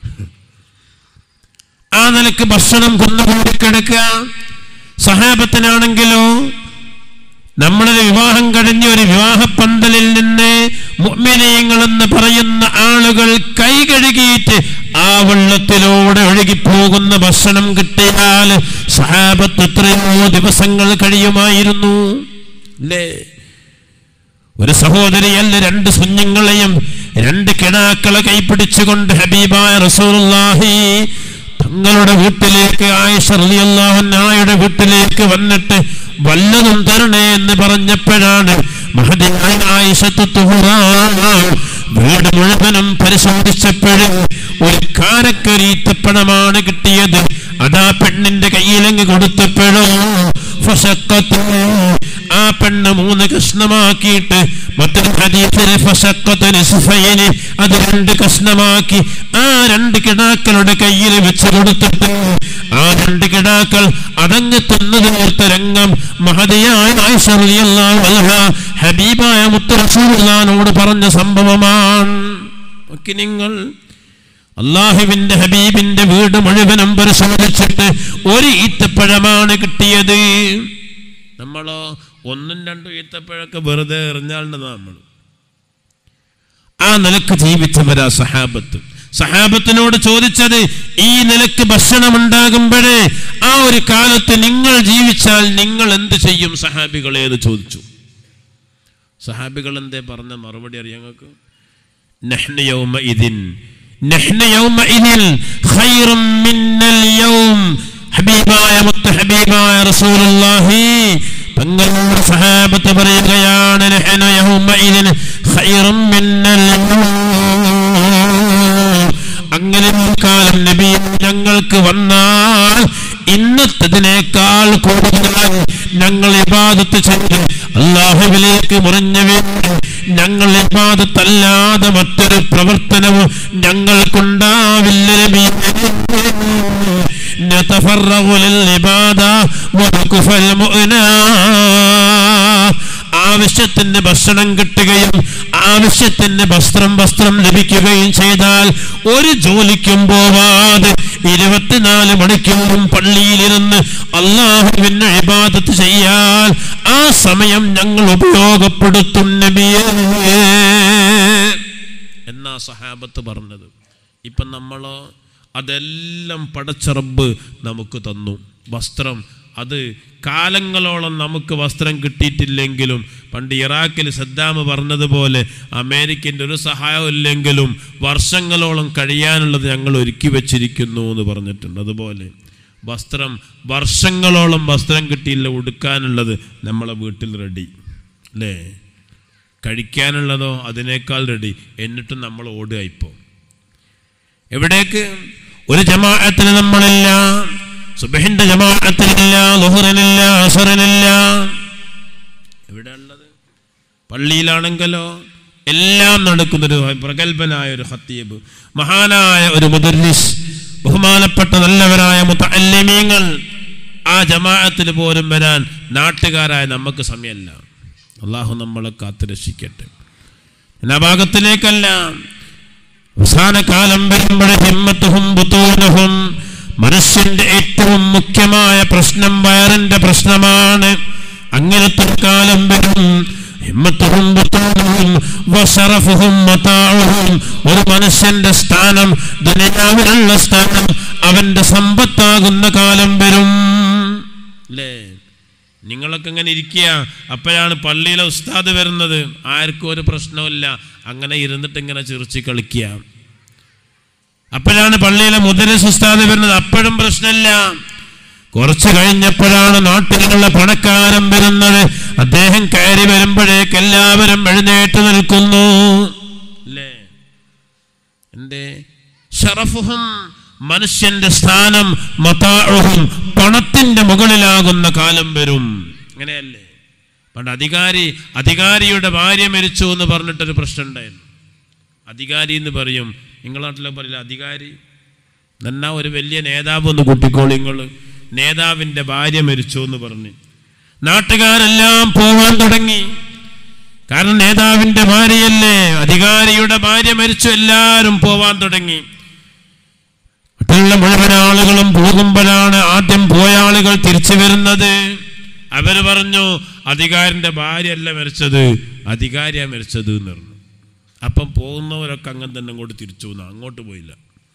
ആ നിലക്ക് ഭക്ഷണം കൊന്നുകൂടി കിടക്കുക സഹാബത്തിനാണെങ്കിലോ നമ്മളൊരു വിവാഹം കഴിഞ്ഞ ഒരു വിവാഹ പന്തലിൽ നിന്ന് മുഅ്മിനീങ്ങളെന്ന് പറയുന്ന ആളുകൾ കൈ കഴുകിയിട്ട് ആ വെള്ളത്തിലൂടെ ഒഴുകിപ്പോകുന്ന ഭക്ഷണം കിട്ടിയാൽ സഹാബത്ത് എത്രയോ ദിവസങ്ങൾ കഴിയുമായിരുന്നു അല്ലേ ഒരു സഹോദരിയല്ല രണ്ട് കുഞ്ഞുങ്ങളെയും രണ്ട് കിണാക്കളെ കൈപ്പിടിച്ചുകൊണ്ട് ഹബീബായ റസൂലുള്ളാഹി തങ്ങളുടെ വീട്ടിലേക്ക് ആയിഷ റളിയല്ലാഹു അൻഹായുടെ വീട്ടിലേക്ക് വന്നിട്ട് വല്ലതും തരണേ എന്ന് പറഞ്ഞപ്പോഴാണ് മഹദിയായ ആയിഷത്ത് തുഹ്റ വീട് മുഴുവനും പരിശോധിച്ചപ്പോഴും ഒരു കാരക്കരിത്തപ്പണമാണ് കിട്ടിയത് അതാ പെണ്ണിന്റെ കയ്യിലങ്ങ് കൊടുത്തപ്പോഴോ ഫശക്കത്ത് ആ പെണ്ണ് മൂന്ന് കഷ്ണമാക്കിയിട്ട് മറ്റൊരു ഹദീസിന് ഫശക്കത്ത് നിസ്ഫൈന് അത് രണ്ട് കഷ്ണമാക്കി ആ രണ്ട് കിടാക്കളുടെ കയ്യിൽ വെച്ച് കൊടുത്തിട്ട് ആ രണ്ട് കിടാക്കൾ അതങ്ങ് തിന്നു തീർത്ത രംഗം മഹതിയായ ആയിഷ റളിയല്ലാഹു അൻഹ ഹബീബായ മുത്തറസൂലുള്ളാഹിനോട് പറഞ്ഞ സംഭവമാണ് ഒക്കെ നിങ്ങൾ അള്ളാഹുവിന്റെ ഹബീബിന്റെ വീട് മുഴുവനും പരിശോധിച്ചിട്ട് ഒരു ഈത്തപ്പഴമാണ് കിട്ടിയത് നമ്മളോ ഒന്നും രണ്ടും ഈത്തപ്പഴമൊക്കെ വെറുതെ എറിഞ്ഞാളുണ്ട് നമ്മൾ ആ നിലക്ക് ജീവിച്ചവരാ സഹാബത്ത് സഹാബത്തിനോട് ചോദിച്ചത് ഈ നിലക്ക് ഭക്ഷണം ഉണ്ടാകുമ്പോഴേ ആ ഒരു കാലത്ത് നിങ്ങൾ ജീവിച്ചാൽ നിങ്ങൾ എന്ത് ചെയ്യും സഹാബികളെ എന്ന് ചോദിച്ചു സഹാബികൾ എന്തേ പറഞ്ഞ മറുപടി അറിയാം ഞങ്ങൾക്ക് നഹ്ന യൗമഇദിൻ നഹ്ന യൗമഇദിൻ ഖൈറും മിന്നൽ യൗം ഹബീബായ മുത്ത ഹബീബായ റസൂലുള്ളാഹി തങ്ങളുടെ സഹാബത്ത് പറയുകയാണ് നഹ്ന യൗമഇദിൻ ഖൈറും മിന്നൽ യൗം അങ്ങനെ ഒരു കാലം ഞങ്ങൾക്ക് വന്നാൽ ഇന്നത്തതിനേക്കാൾ കൂടുതലായി ഞങ്ങൾ ഇബാദത്ത് ചെയ്ത് അള്ളാഹുവിലേക്ക് മുറിഞ്ഞു വീണ് ഞങ്ങൾ ഇബാദത്തല്ലാതെ മറ്റൊരു പ്രവർത്തനവും ഞങ്ങൾക്കുണ്ടാവില്ല നബിയേ. نتفرغ للعبادة ونكف المؤنى ആവശ്യത്തിന് ഭക്ഷണം കിട്ടുകയും ആവശ്യത്തിന് വസ്ത്രം വസ്ത്രം ലഭിക്കുകയും ചെയ്താൽ ഒരു ജോലിക്കും പോവാതെ ഇരുപത്തിനാല് മണിക്കൂറും പള്ളിയിലിരുന്ന് അള്ളാഹുവിന് ഇബാദത്ത് ചെയ്യാൻ ആ സമയം ഞങ്ങൾ ഉപയോഗപ്പെടുത്തും നബിയേ എന്നാ സഹാബത്ത് പറഞ്ഞത് ഇപ്പം നമ്മളോ അതെല്ലാം പടച്ചറബ് നമുക്ക് തന്നു വസ്ത്രം അത് കാലങ്ങളോളം നമുക്ക് വസ്ത്രം കിട്ടിയിട്ടില്ലെങ്കിലും പണ്ട് ഇറാഖിൽ സദ്ദാം പറഞ്ഞതുപോലെ അമേരിക്കൻ്റെ ഒരു സഹായം ഇല്ലെങ്കിലും വർഷങ്ങളോളം കഴിയാനുള്ളത് ഞങ്ങൾ ഒരുക്കി വെച്ചിരിക്കുന്നു എന്ന് പറഞ്ഞിട്ടുണ്ട് അതുപോലെ വസ്ത്രം വർഷങ്ങളോളം വസ്ത്രം കിട്ടിയില്ല ഉടുക്കാനുള്ളത് നമ്മളെ വീട്ടിൽ റെഡി അല്ലേ കഴിക്കാനുള്ളതോ അതിനേക്കാൾ റെഡി എന്നിട്ടും നമ്മൾ ഓടുക ഇപ്പോൾ എവിടേക്ക് ഒരു ജമാഅത്തിന് നമ്മളില്ല സുബഹിന്റെ ജമാഅത്തിനില്ല ലുഹറിനില്ല അസറിനില്ല എവിടെ ഉള്ളത് പള്ളിയിലാണെങ്കിലോ എല്ലാം നടക്കുന്നൊരു പ്രഗത്ഭനായ ഒരു ഹത്തീബ് മഹാനായ ഒരു മുദല്ലിസ് ബഹുമാനപ്പെട്ട നല്ലവരായ മുത്തല്ലിമീങ്ങൾ ആ ജമാഅത്തിൽ പോലും വരാൻ നാട്ടുകാരായ നമുക്ക് സമയമല്ല അള്ളാഹു നമ്മളെ കാത്തു രക്ഷിക്കട്ടെ എന്നാ ഭാഗത്തിലേക്കല്ല അവസാന കാലം വരുമ്പോഴേ ഹിമ്മത്തുഹും ബുത്തൂനഹും മനുഷ്യന്റെ ഏറ്റവും മുഖ്യമായ പ്രശ്നം വയറിന്റെ പ്രശ്നമാണ് അങ്ങനത്തെ ഒരു കാലം വരും ഹിമ്മത്തുഹും ബുത്തൂനഹും വശറഫുഹും മതാഉഹും ഒരു മനുഷ്യന്റെ സ്ഥാനം ദുനിയാവിലുള്ള സ്ഥാനം അവന്റെ സമ്പത്താകുന്ന കാലം വരും അല്ലേ നിങ്ങളൊക്കെ ഇങ്ങനെ ഇരിക്കുക അപ്പോഴാണ് പള്ളിയിലെ ഉസ്താദ് വരുന്നത് ആർക്കും ഒരു പ്രശ്നമില്ല അങ്ങനെ ഇരുന്നിട്ട് ഇങ്ങനെ ചിറിച്ച് കളിക്കുക അപ്പോഴാണ് പള്ളിയിലെ മുദരസ് ഉസ്താദ് വരുന്നത് അപ്പോഴും പ്രശ്നമില്ല കുറച്ച് കഴിഞ്ഞപ്പോഴാണ് നാട്ടിലുള്ള പണക്കാരൻ വരുന്നത് അദ്ദേഹം കയറി വരുമ്പോഴേക്ക് എല്ലാവരും എഴുന്നേറ്റ് നിൽക്കുന്നു അല്ലേ എന്തേ ഷറഫുഹും മനുഷ്യന്റെ സ്ഥാനം മതാഹും പണത്തിന്റെ മുകളിലാകുന്ന കാലം വരും അങ്ങനെയല്ലേ പണ്ട് അധികാരി അധികാരിയുടെ ഭാര്യ മരിച്ചു എന്ന് പറഞ്ഞിട്ടൊരു പ്രശ്നം ഉണ്ടായിരുന്നു അധികാരി എന്ന് പറയും നിങ്ങളുടെ നാട്ടിലെ പറയില്ല അധികാരി എന്നാ ഒരു വലിയ നേതാവ് ഒന്ന് കൂട്ടിക്കോളി നിങ്ങൾ നേതാവിൻ്റെ ഭാര്യ മരിച്ചു എന്ന് പറഞ്ഞ് നാട്ടുകാരെല്ലാം പോവാൻ തുടങ്ങി കാരണം നേതാവിൻ്റെ ഭാര്യയല്ലേ അധികാരിയുടെ ഭാര്യ മരിച്ചു എല്ലാവരും പോവാൻ തുടങ്ങി മറ്റുള്ള മുഴുവൻ ആളുകളും പോകുമ്പോഴാണ് ആദ്യം പോയ ആളുകൾ തിരിച്ചു വരുന്നത് അവര് പറഞ്ഞു അധികാരിന്റെ ഭാര്യയല്ല മരിച്ചത് അധികാരിയാ മരിച്ചത് എന്ന് പറഞ്ഞു അപ്പം പോകുന്നവരൊക്കെ അങ്ങനെ തന്നെ അങ്ങോട്ട് തിരിച്ചു വന്നു അങ്ങോട്ട് പോയില്ല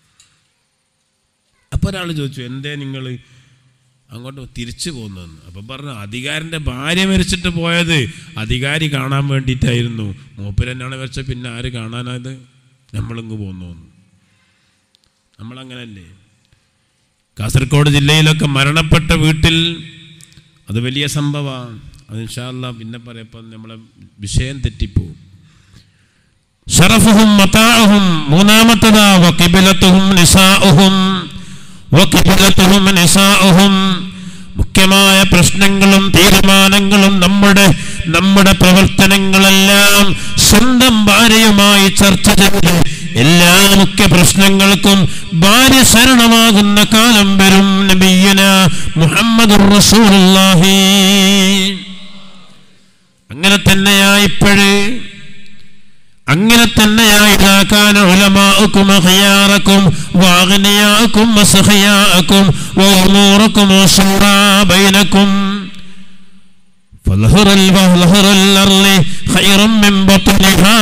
അപ്പൊ ഒരാൾ ചോദിച്ചു എന്തേ നിങ്ങൾ അങ്ങോട്ട് തിരിച്ചു പോകുന്നതെന്ന് അപ്പം പറഞ്ഞു അധികാരിന്റെ ഭാര്യ മരിച്ചിട്ട് പോയത് അധികാരി കാണാൻ വേണ്ടിയിട്ടായിരുന്നു മൂപ്പരെന്നാണ് മരിച്ചത് പിന്നെ ആര് കാണാനായത് നമ്മളിങ്ങ് പോന്നു നമ്മളങ്ങനല്ലേ കാസർഗോഡ് ജില്ലയിലൊക്കെ മരണപ്പെട്ട വീട്ടിൽ അത് വലിയ സംഭവമാണ് അത് ഇൻഷാല്ല പിന്നെ പറയപ്പം നമ്മളെ വിഷയം തെറ്റിപ്പോവും ഷറഫുഹും മതാഹും മൂന്നാമത്തതാ വക്കിബിലത്തുഹും നിസാഉഹും വക്കിബിലത്തുഹും നിസാഉഹും മുഖ്യമായ പ്രശ്നങ്ങളും തീരുമാനങ്ങളും നമ്മുടെ നമ്മുടെ പ്രവർത്തനങ്ങളെല്ലാം സ്വന്തം ഭാര്യയുമായി ചർച്ച ചെയ്ത് എല്ലാ മുഖ്യ പ്രശ്നങ്ങൾക്കും ഭാര്യ ശരണമാകുന്ന കാലം വരും നബിയന മുഹമ്മദ് റസൂലുള്ളാഹി അങ്ങനെ തന്നെയായിപ്പോഴേ അങ്ങനെ തന്നെയായിതാക്കാൻ ഉലമാക്കും അഖിയാറക്കും വാഗ്നിയാക്കും അസഖിയാക്കും വഅമൂറക്കും വശൂറാ ബൈനക്കും فظهر ظهر الأرض خير من بطنها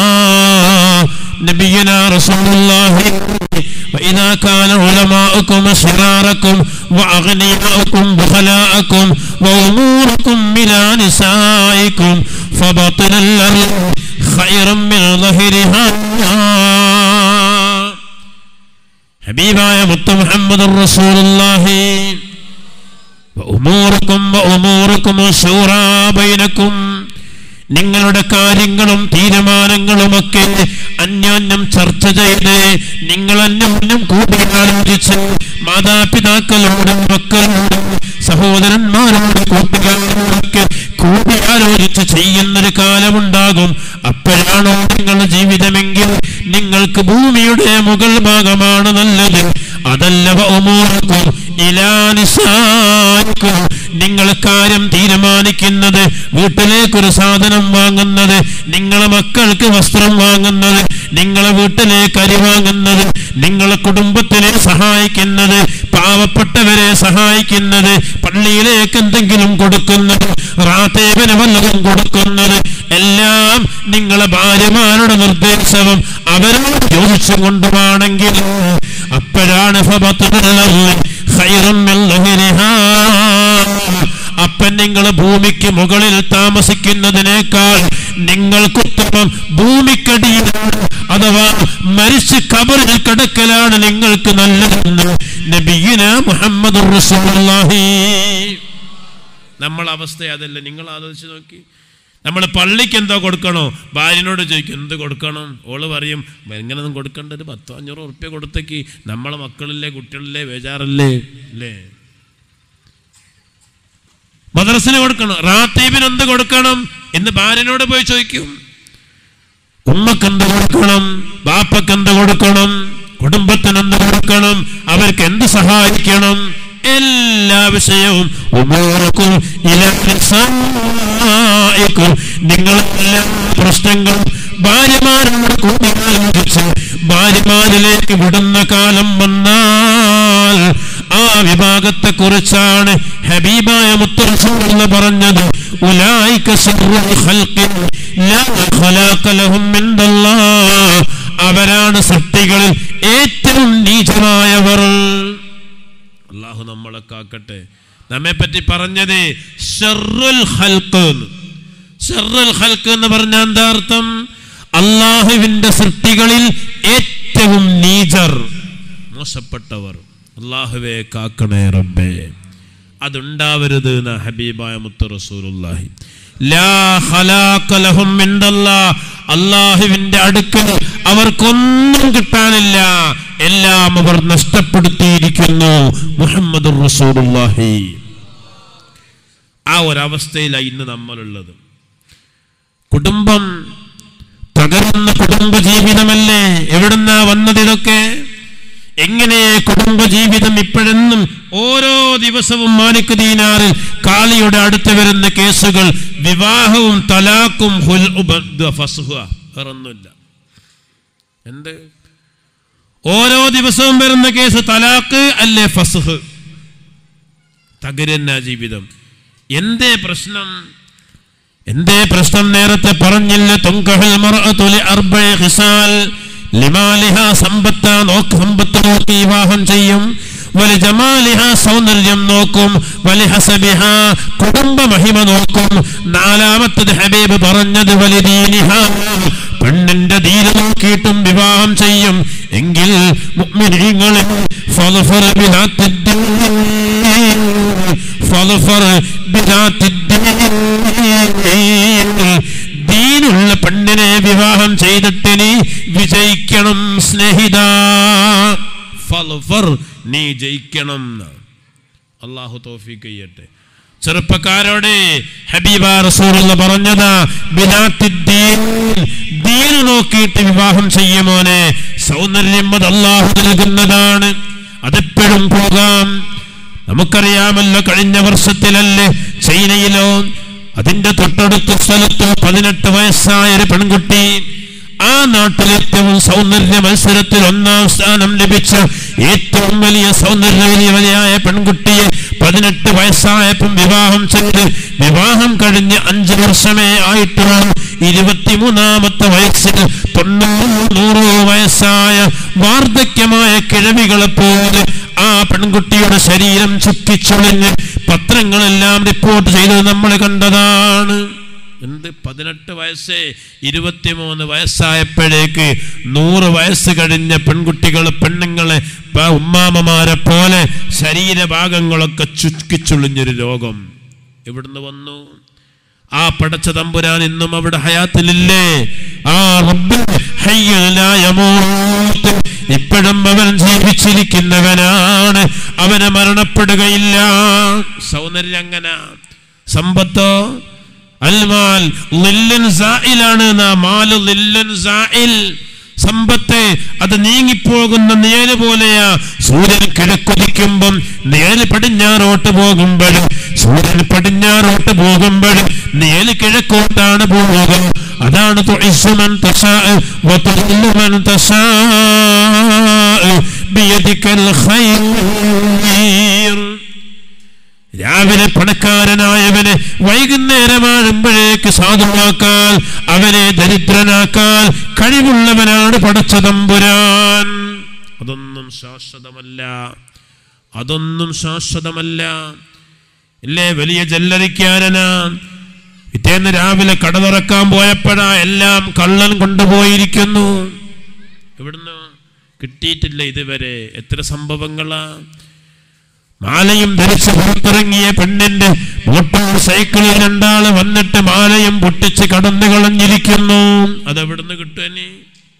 نبينا رسول الله وإذا كان علماؤكم شراركم وأغنياؤكم بخلاءكم وأموركم إلى نسائكم فبطن الأرض خير من ظهرها حبيباയ മുത്ത മുഹമ്മദ് റസൂലുള്ളാഹി വഉമൂറുക്കും വഉമൂറുക്കും ശൂറാ ബൈനക്കും നിങ്ങളുടെ കാര്യങ്ങളും തീരുമാനങ്ങളുമൊക്കെ അന്യോന്യം ചർച്ച ചെയ്ത് നിങ്ങൾ അന്യോന്യം കൂടി ആലോചിച്ച് മാതാപിതാക്കളോട് മക്കളോട് സഹോദരന്മാരോട് കൂട്ടുകാരോടൊക്കെ കൂടി ആലോചിച്ച് ചെയ്യുന്നൊരു കാലമുണ്ടാകും അപ്പോഴാണോ നിങ്ങളുടെ ജീവിതമെങ്കിൽ നിങ്ങൾക്ക് ഭൂമിയുടെ മുകൾ ഭാഗമാണ് നല്ലത് അതല്ല വഅമൂറുക്കും ഇലാ നിസാഇക്കും. നിങ്ങൾ കാര്യം തീരുമാനിക്കുന്നത് വീട്ടിലേക്കൊരു സാധനം വാങ്ങുന്നത് നിങ്ങളെ മക്കൾക്ക് വസ്ത്രം വാങ്ങുന്നത് നിങ്ങളെ വീട്ടിലേക്ക് അരി വാങ്ങുന്നത് നിങ്ങളെ കുടുംബത്തിനെ സഹായിക്കുന്നത് പാവപ്പെട്ടവരെ സഹായിക്കുന്നത് പള്ളിയിലേക്ക് എന്തെങ്കിലും കൊടുക്കുന്നത് റാത്തേവന് വല്ലതും കൊടുക്കുന്നത് എല്ലാം നിങ്ങളെ ഭാര്യമാരുടെ നിർദ്ദേശവും അവരോട് ചോദിച്ചു കൊണ്ടുമാണെങ്കിൽ അപ്പോഴാണ് ഫബത്തുള്ളത് ഖൈറും മിൻ ളുഹരിഹാ. അപ്പൻ നിങ്ങൾ ഭൂമിക്ക് മുകളിൽ താമസിക്കുന്നതിനേക്കാൾ നിങ്ങൾക്കുത്തമം ഭൂമിക്കടിയിലാണ് അഥവാ മരിച്ച് കബറിൽ കിടക്കലാണ് നിങ്ങൾക്ക് നല്ലതെന്ന് നബിയുന മുഹമ്മദ് റസൂലുള്ളാഹി നമ്മളെ അവസ്ഥ അതല്ല നിങ്ങൾ ആലോചിച്ച് നോക്കി നമ്മൾ പള്ളിക്ക് എന്തോ കൊടുക്കണോ ഭാര്യനോട് ചോദിക്കും എന്ത് കൊടുക്കണം ഓള് പറയും എങ്ങനെയൊന്നും കൊടുക്കേണ്ട ഒരു പത്തോ അഞ്ഞൂറോ ഉറുപ്പ്യ കൊടുത്തേക്ക് നമ്മളെ മക്കളില്ലേ കുട്ടികളില്ലേ ബേജാറല്ലേ അല്ലേ മദ്രസിന് കൊടുക്കണം റാത്തീബിന് എന്ത് കൊടുക്കണം എന്ന് ഭാര്യനോട് പോയി ചോദിക്കും ഉമ്മക്ക് എന്ത് കൊടുക്കണം ബാപ്പക്ക് എന്ത് കൊടുക്കണം കുടുംബത്തിന് എന്ത് കൊടുക്കണം അവർക്ക് എന്ത് സഹായിക്കണം എല്ലാ വിഷയവും ഉമൂറക്കും ഇലക്കും നിങ്ങളെല്ലാ പ്രശ്നങ്ങളും ഭാര്യമാരോട് കൂടിയാലോചിച്ച് ഭാര്യമാരിലേക്ക് വിടുന്ന കാലം വന്നാൽ ആ വിഭാഗത്തെ കുറിച്ചാണ് ഹബീബായ മുത്തറസൂള്ള പറഞ്ഞത് ഉലായിക ശർറുൽ ഖൽഖിൻ ലാ ഖലാഖ ലഹും മിനല്ലാഹ് അവരാണ് സൃഷ്ടികളിൽ ഏറ്റവും നീചമായവർ അള്ളാഹു നമ്മളെ കാക്കട്ടെ നമ്മെ പറ്റി പറഞ്ഞത് ഷർറുൽ ഖൽഖ് എന്ന്. ഷർറുൽ ഖൽഖ് എന്ന് പറഞ്ഞ എന്താ അർത്ഥം അള്ളാഹുവിന്റെ സൃഷ്ടികളിൽ ഏറ്റവും നീചർ മോശപ്പെട്ടവർ അള്ളാഹുവെ കാക്കണേ റബ്ബേ അതുണ്ടാവരുത് എന്ന ഹബീബായ മുത്ത റസൂലുള്ളാഹി ലാ ഖലാഖ ലഹും മിനല്ലാഹ് അള്ളാഹുവിന്റെ അടുക്കൽ അവർക്കൊന്നും കിട്ടാനില്ല എല്ലാം അവർ നഷ്ടപ്പെടുത്തിയിരിക്കുന്നു മുഹമ്മദ് റസൂലുള്ളാഹി ആ ഒരവസ്ഥയിലാണ് ഇന്ന് നമ്മളുള്ളത് കുടുംബം തകരുന്ന കുടുംബ ജീവിതമല്ലേ എവിടുന്നാ വന്നത് ഇതൊക്കെ എങ്ങനെ കുടുംബജീവിതം ഇപ്പോഴെന്നും ഓരോ ദിവസവും മാലിക് ദീനാറിൽ കാളിയുടെ അടുത്ത് വരുന്ന കേസുകൾ വിവാഹവും തലാക്കും ഹുൽ ഉബ- ദ ഫസ്ഹുവ. വേറൊന്നുമില്ല എന്ത് ഓരോ ദിവസവും വരുന്ന കേസ് തലാക്ക് അല്ലേ ഫസ്ഹ് തകരുന്ന ജീവിതം എന്തേ പ്രശ്നം എന്തേ പ്രശ്നം നേരത്തെ പറഞ്ഞില്ല തുങ്കഹൽ മർഅതു ലിഅർബഇ ഖിസാൽ ലിമാലിഹ സമ്പത്ത നോക്ക് സമ്പത്ത് നോക്കി വിവാഹം ചെയ്യും വലി ജമാലിഹ സൗന്ദര്യം നോക്കും വലി ഹസബിഹ കുടുംബ മഹിമ നോക്കും നാലാമത്തത് ഹബീബ് പറഞ്ഞത് വലി ദീനിഹ പെണ്ണിന്റെ ദീന നോക്കിയിട്ടും വിവാഹം ചെയ്യും എങ്കിൽ മുഅ്മിനീങ്ങളെ ഫളഫറ ബിലാത്തിദ്ദീൻ ഫളഫറ ബിലാത്തിദ്ദീൻ ദീനുള്ള പെണ്ണിനെ വിവാഹം ചെയ്തിട്ട് നീ വിജയിക്കണം സ്നേഹിത ഫൾഫർ നീ ജയിക്കണം അള്ളാഹു തോഫീക്ക് ചെയ്യട്ടെ ചെറുപ്പക്കാരോട് ഹബീബ റസൂലുള്ള പറഞ്ഞതാ ബിലാത്തിദ്ദീൻ ദീന് നോക്കിയിട്ട് വിവാഹം ചെയ്യുമോനെ സൗന്ദര്യം അത് അള്ളാഹു നൽകുന്നതാണ് അതെപ്പോഴും പോകാം നമുക്കറിയാമല്ലോ കഴിഞ്ഞ വർഷത്തിലല്ലേ ചൈനയിലോ അതിന്റെ തൊട്ടടുത്ത സ്ഥലത്ത് പതിനെട്ട് വയസ്സായ ഒരു പെൺകുട്ടി ആ നാട്ടിൽ ഏറ്റവും സൗന്ദര്യ മത്സരത്തിൽ ഒന്നാം സ്ഥാനം ലഭിച്ച ഏറ്റവും വലിയ സൗന്ദര്യവലിയായ പെൺകുട്ടിയെ പതിനെട്ട് വയസ്സായപ്പം വിവാഹം ചെയ്ത് വിവാഹം കഴിഞ്ഞ് അഞ്ചു വർഷമേ ആയിട്ടുള്ളൂ ഇരുപത്തിമൂന്നാമത്തെ വയസ്സിൽ തൊണ്ണൂറ് നൂറ് വയസ്സായ വാർദ്ധക്യമായ കിഴവികളെ പോലെ ആ പെൺകുട്ടിയുടെ ശരീരം ചുറ്റിച്ചുളിഞ്ഞ് പത്രങ്ങളെല്ലാം റിപ്പോർട്ട് ചെയ്തത് നമ്മൾ കണ്ടതാണ് എന്ത് പതിനെട്ട് വയസ്സ് ഇരുപത്തിമൂന്ന് വയസ്സായപ്പോഴേക്ക് നൂറ് വയസ്സ് കഴിഞ്ഞ പെൺകുട്ടികൾ പെണ്ണുങ്ങളെ പ- ഉമ്മാമമാരെ പോലെ ശരീരഭാഗങ്ങളൊക്കെ ചുക്കിച്ചുളിഞ്ഞൊരു രോഗം എവിടുന്ന് വന്നു ആ പടച്ച തമ്പുരാൻ ഇന്നും അവിടെ ഹയാത്തിലില്ലേ ആ റബ്ബ് ഹയ്യൻ ലാ യമൂത്ത് ഇപ്പോഴും അവൻ ജീവിച്ചിരിക്കുന്നവനാണ് അവന് മരണപ്പെടുകയില്ല സൗന്ദര്യം അങ്ങനെ സമ്പത്തോ അൽമാൽ ലില്ലൻ സായിലാണ് നാ മാല് ലില്ലൻ സായിൽ സമ്പത്ത് അത് നീങ്ങിപ്പോകുന്ന നേര് പോലെയാ സൂര്യൻ കിഴക്കുതിക്കുമ്പം നേര് പടിഞ്ഞാറോട്ട് പോകുമ്പോഴും സൂര്യൻ പടിഞ്ഞാറോട്ട് പോകുമ്പോഴും നേര് കിഴക്കോട്ടാണ് പോവുക അതാണ് തുഇസ്സുമൻ തശാഅ വതുഇല്ലുമൻ തശാഅ ബിയദിക്കൽ ഖൈർ രാവിലെ പണക്കാരനായവനെ വൈകുന്നേരമാകുമ്പോഴേക്ക് സാധുവാക്കാൻ അവനെ ദരിദ്രനാക്കാൻ കഴിവുള്ളവനാണ് പടച്ചതമ്പുരാൻ അതൊന്നും ശാശ്വതമല്ല അതൊന്നും ശാശ്വതമല്ല ഇല്ലേ വലിയ ജല്ലറിക്കാരനാ പിറ്റേന്ന് രാവിലെ കട തുറക്കാൻ പോയപ്പോഴാ എല്ലാം കള്ളൻ കൊണ്ടുപോയിരിക്കുന്നു എവിടുന്ന് കിട്ടിയിട്ടില്ല ഇതുവരെ എത്ര സംഭവങ്ങളാ മാലയും ധരിച്ച് പുറത്തിറങ്ങിയ പെണ്ണിന്റെ മോട്ടോർ സൈക്കിളിൽ രണ്ടാള് വന്നിട്ട് മാലയും പൊട്ടിച്ച് കടന്നു കളഞ്ഞിരിക്കുന്നു അതെവിടുന്ന് കിട്ടുവനി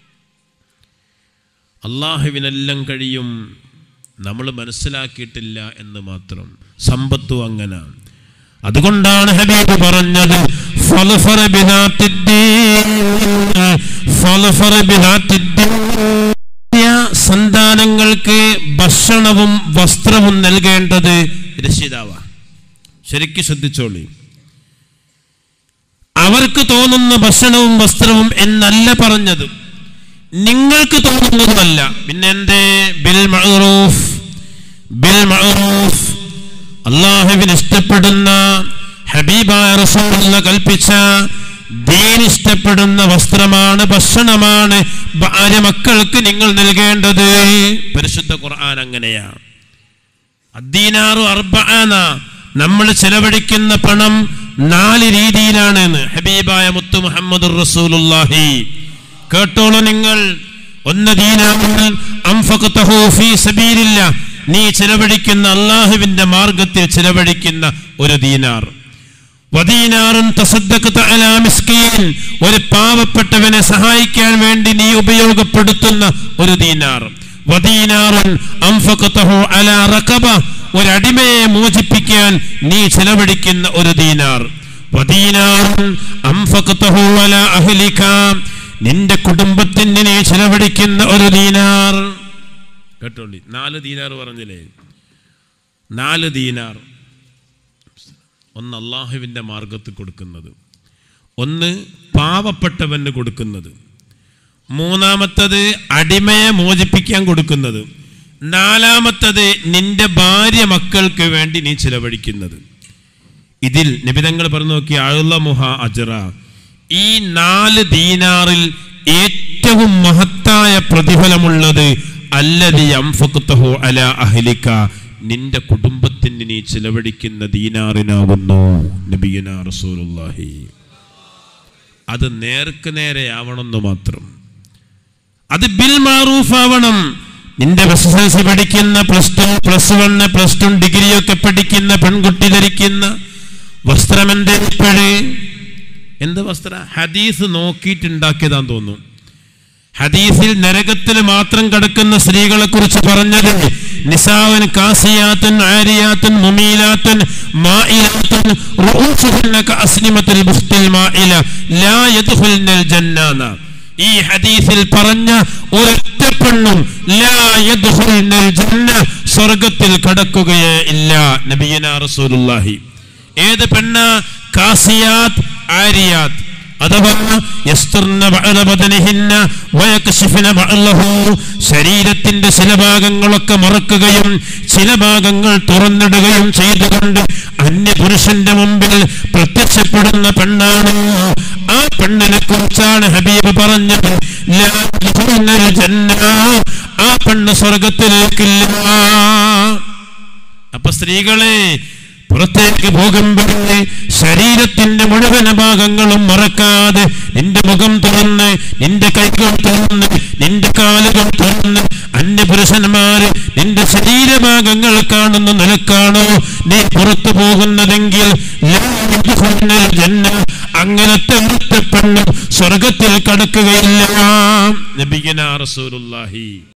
അള്ളാഹുവിനെല്ലാം കഴിയും നമ്മൾ മനസ്സിലാക്കിയിട്ടില്ല എന്ന് മാത്രം സമ്പത്തും അങ്ങനെ അതുകൊണ്ടാണ് ഹബീബ് പറഞ്ഞത് ഫലഫറ ബിനാത്തിദ്ദീൻ ഫലഫറ ബിനാത്തിദ്ദീൻ സന്താനങ്ങൾക്ക് ഭക്ഷണവും വസ്ത്രവും നൽകേണ്ടത് രക്ഷിതാവാണ് ശരിക്കും ശ്രദ്ധിച്ചോളി അവർക്ക് തോന്നുന്ന ഭക്ഷണവും വസ്ത്രവും എന്നല്ല പറഞ്ഞത് നിങ്ങൾക്ക് തോന്നുന്നതുമല്ല പിന്നെ എന്തേ ബിൽ മഅറൂഫ് ബിൽ മഅറൂഫ് അള്ളാഹുവിന് ഇഷ്ടപ്പെടുന്ന ഹബീബായ റസൂലുള്ള കൽപ്പിച്ച ദീൻ ഇഷ്ടപ്പെടുന്ന വസ്ത്രമാണ് ഭക്ഷണമാണ് ഭാര്യ മക്കൾക്ക് നിങ്ങൾ നൽകേണ്ടത് പരിശുദ്ധ ഖുർആൻ അങ്ങനെയാണ് അദ്ദീനാറു അർബാന നമ്മൾ ചെലവഴിക്കുന്ന പണം നാല് രീതിയിലാണ് ഹബീബായ മുത്തു മുഹമ്മദ് റസൂലുള്ളാഹി കേട്ടോളൂ നിങ്ങൾ ഒന്ന് ദീനാറുൽ അംഫഖതഹു ഫീ സബീലില്ല നീ ചെലവഴിക്കുന്ന അള്ളാഹുവിന്റെ മാർഗത്തിൽ ചെലവഴിക്കുന്ന ഒരു ദീനാർ വദീനാറുൻ തസദ്ദഖത അലാ മിസ്കീൻ ഒരു പാവപ്പെട്ടവനെ സഹായിക്കാൻ വേണ്ടി നീ ഉപയോഗപ്പെടുത്തുന്ന ഒരു ദീനാർ വദീനാറുൻ അംഫഖതഹു അലാ റഖബ ഒരു അടിമയെ മോചിപ്പിക്കാൻ നീ ചെലവഴിക്കുന്ന ഒരു ദീനാർ വദീനാറുൻ അംഫഖതഹു അലാ അഹ്ലിക നിന്റെ കുടുംബത്തിന് നീ ചെലവഴിക്കുന്ന ഒരു ദീനാർ കേട്ടോളി നാല് ദീനാർ പറഞ്ഞില്ലേ നാല് ദീനാർ ഒന്ന് അള്ളാഹുവിൻ്റെ മാർഗത്തിൽ കൊടുക്കുന്നത് ഒന്ന് പാവപ്പെട്ടവന് കൊടുക്കുന്നത് മൂന്നാമത്തത് അടിമയെ മോചിപ്പിക്കാൻ കൊടുക്കുന്നത് നാലാമത്തത് നിന്റെ ഭാര്യ മക്കൾക്ക് വേണ്ടി നീ ചിലവഴിക്കുന്നത് ഇതിൽ നിബിതങ്ങൾ പറഞ്ഞു നോക്കി അഴുള്ള മുഹ അജറ ഈ നാല് ദീനാറിൽ ഏറ്റവും മഹത്തായ പ്രതിഫലമുള്ളത് അല്ലതി അംഫക്തഹു അല അഹ്ലിക നിന്റെ കുടുംബത്തിന് നീ ചിലവഴിക്കുന്ന ദീനാറിനാകുന്നു നബിയന റസൂലുള്ളാഹി അത് നേർക്ക് നേരെ ആവണമെന്ന് മാത്രം അത് ബിൽ മാറൂഫ് ആവണം നിന്റെ എസ് എസ് എൽ സി പഠിക്കുന്ന plus two plus one plus two degree ഒക്കെ പഠിക്കുന്ന പെൺകുട്ടി ധരിക്കുന്ന വസ്ത്രം എന്റെ ഇപ്പോഴേ എന്ത് വസ്ത്ര ഹദീസ് നോക്കിയിട്ടുണ്ടാക്കിയതാന്ന് തോന്നുന്നു ഹദീസിൽ നരകത്തിൽ മാത്രം കിടക്കുന്ന സ്ത്രീകളെ കുറിച്ച് പറഞ്ഞത് നിസാവൻ കാസിയാത്തൻ ആരിയാത്തൻ മുമീലാത്തൻ മായിലാത്തൻ റൂസുഹുന്ന കഅസ്നിമത്തുൽ ബുഖ്തിൽ മായില ലാ യദ്ഖുൽനൽ ജന്നാന ഈ ഹദീസിൽ പറഞ്ഞ ഒരൊറ്റ പെണ്ണും ലാ യദ്ഖുൽനൽ ജന്ന സ്വർഗ്ഗത്തിൽ കടക്കുകയേ ഇല്ല നബിയന റസൂലുള്ളാഹി ഏത് പെണ്ണ കാസിയാത്ത് ആരിയാത്ത് അഥവാ യസ്തുർന ബഅല ബദനിഹിന്ന വയക്ശിഫന ബഅലഹു ശരീരത്തിന്റെ ചില ഭാഗങ്ങളൊക്കെ മറക്കുകയും ചില ഭാഗങ്ങൾ തുറന്നിടുകയും ചെയ്തുകൊണ്ട് അന്യപുരുഷന്റെ മുമ്പിൽ പ്രത്യക്ഷപ്പെടുന്ന പെണ്ണാണ് ആ പെണ്ണിനെ കുറിച്ചാണ് ഹബീബ് പറഞ്ഞത് ലാ യദ്ഖുലുന്നൽ ജന്ന. ആ പെണ്ണ് സ്വർഗത്തിലേക്കില്ല അപ്പൊ സ്ത്രീകളെ പുറത്തേക്ക് പോകുമ്പോഴേ ശരീരത്തിന്റെ മുഴുവൻ ഭാഗങ്ങളും മറക്കാതെ നിന്റെ മുഖം തുറന്ന് നിന്റെ കൈകൾ തുറന്ന് നിന്റെ കാലുകൾ തുറന്ന് അന്യപുരുഷന്മാര് നിന്റെ ശരീരഭാഗങ്ങൾ കാണുന്ന നിലക്കാണോ നീ പുറത്തു പോകുന്നതെങ്കിൽ ലാ യദ്ഖുലുന്നൽ ജന്ന. അങ്ങനത്തെ പെണ്ണും സ്വർഗത്തിൽ കടക്കുകയില്ല നബിയന റസൂലുള്ളാഹി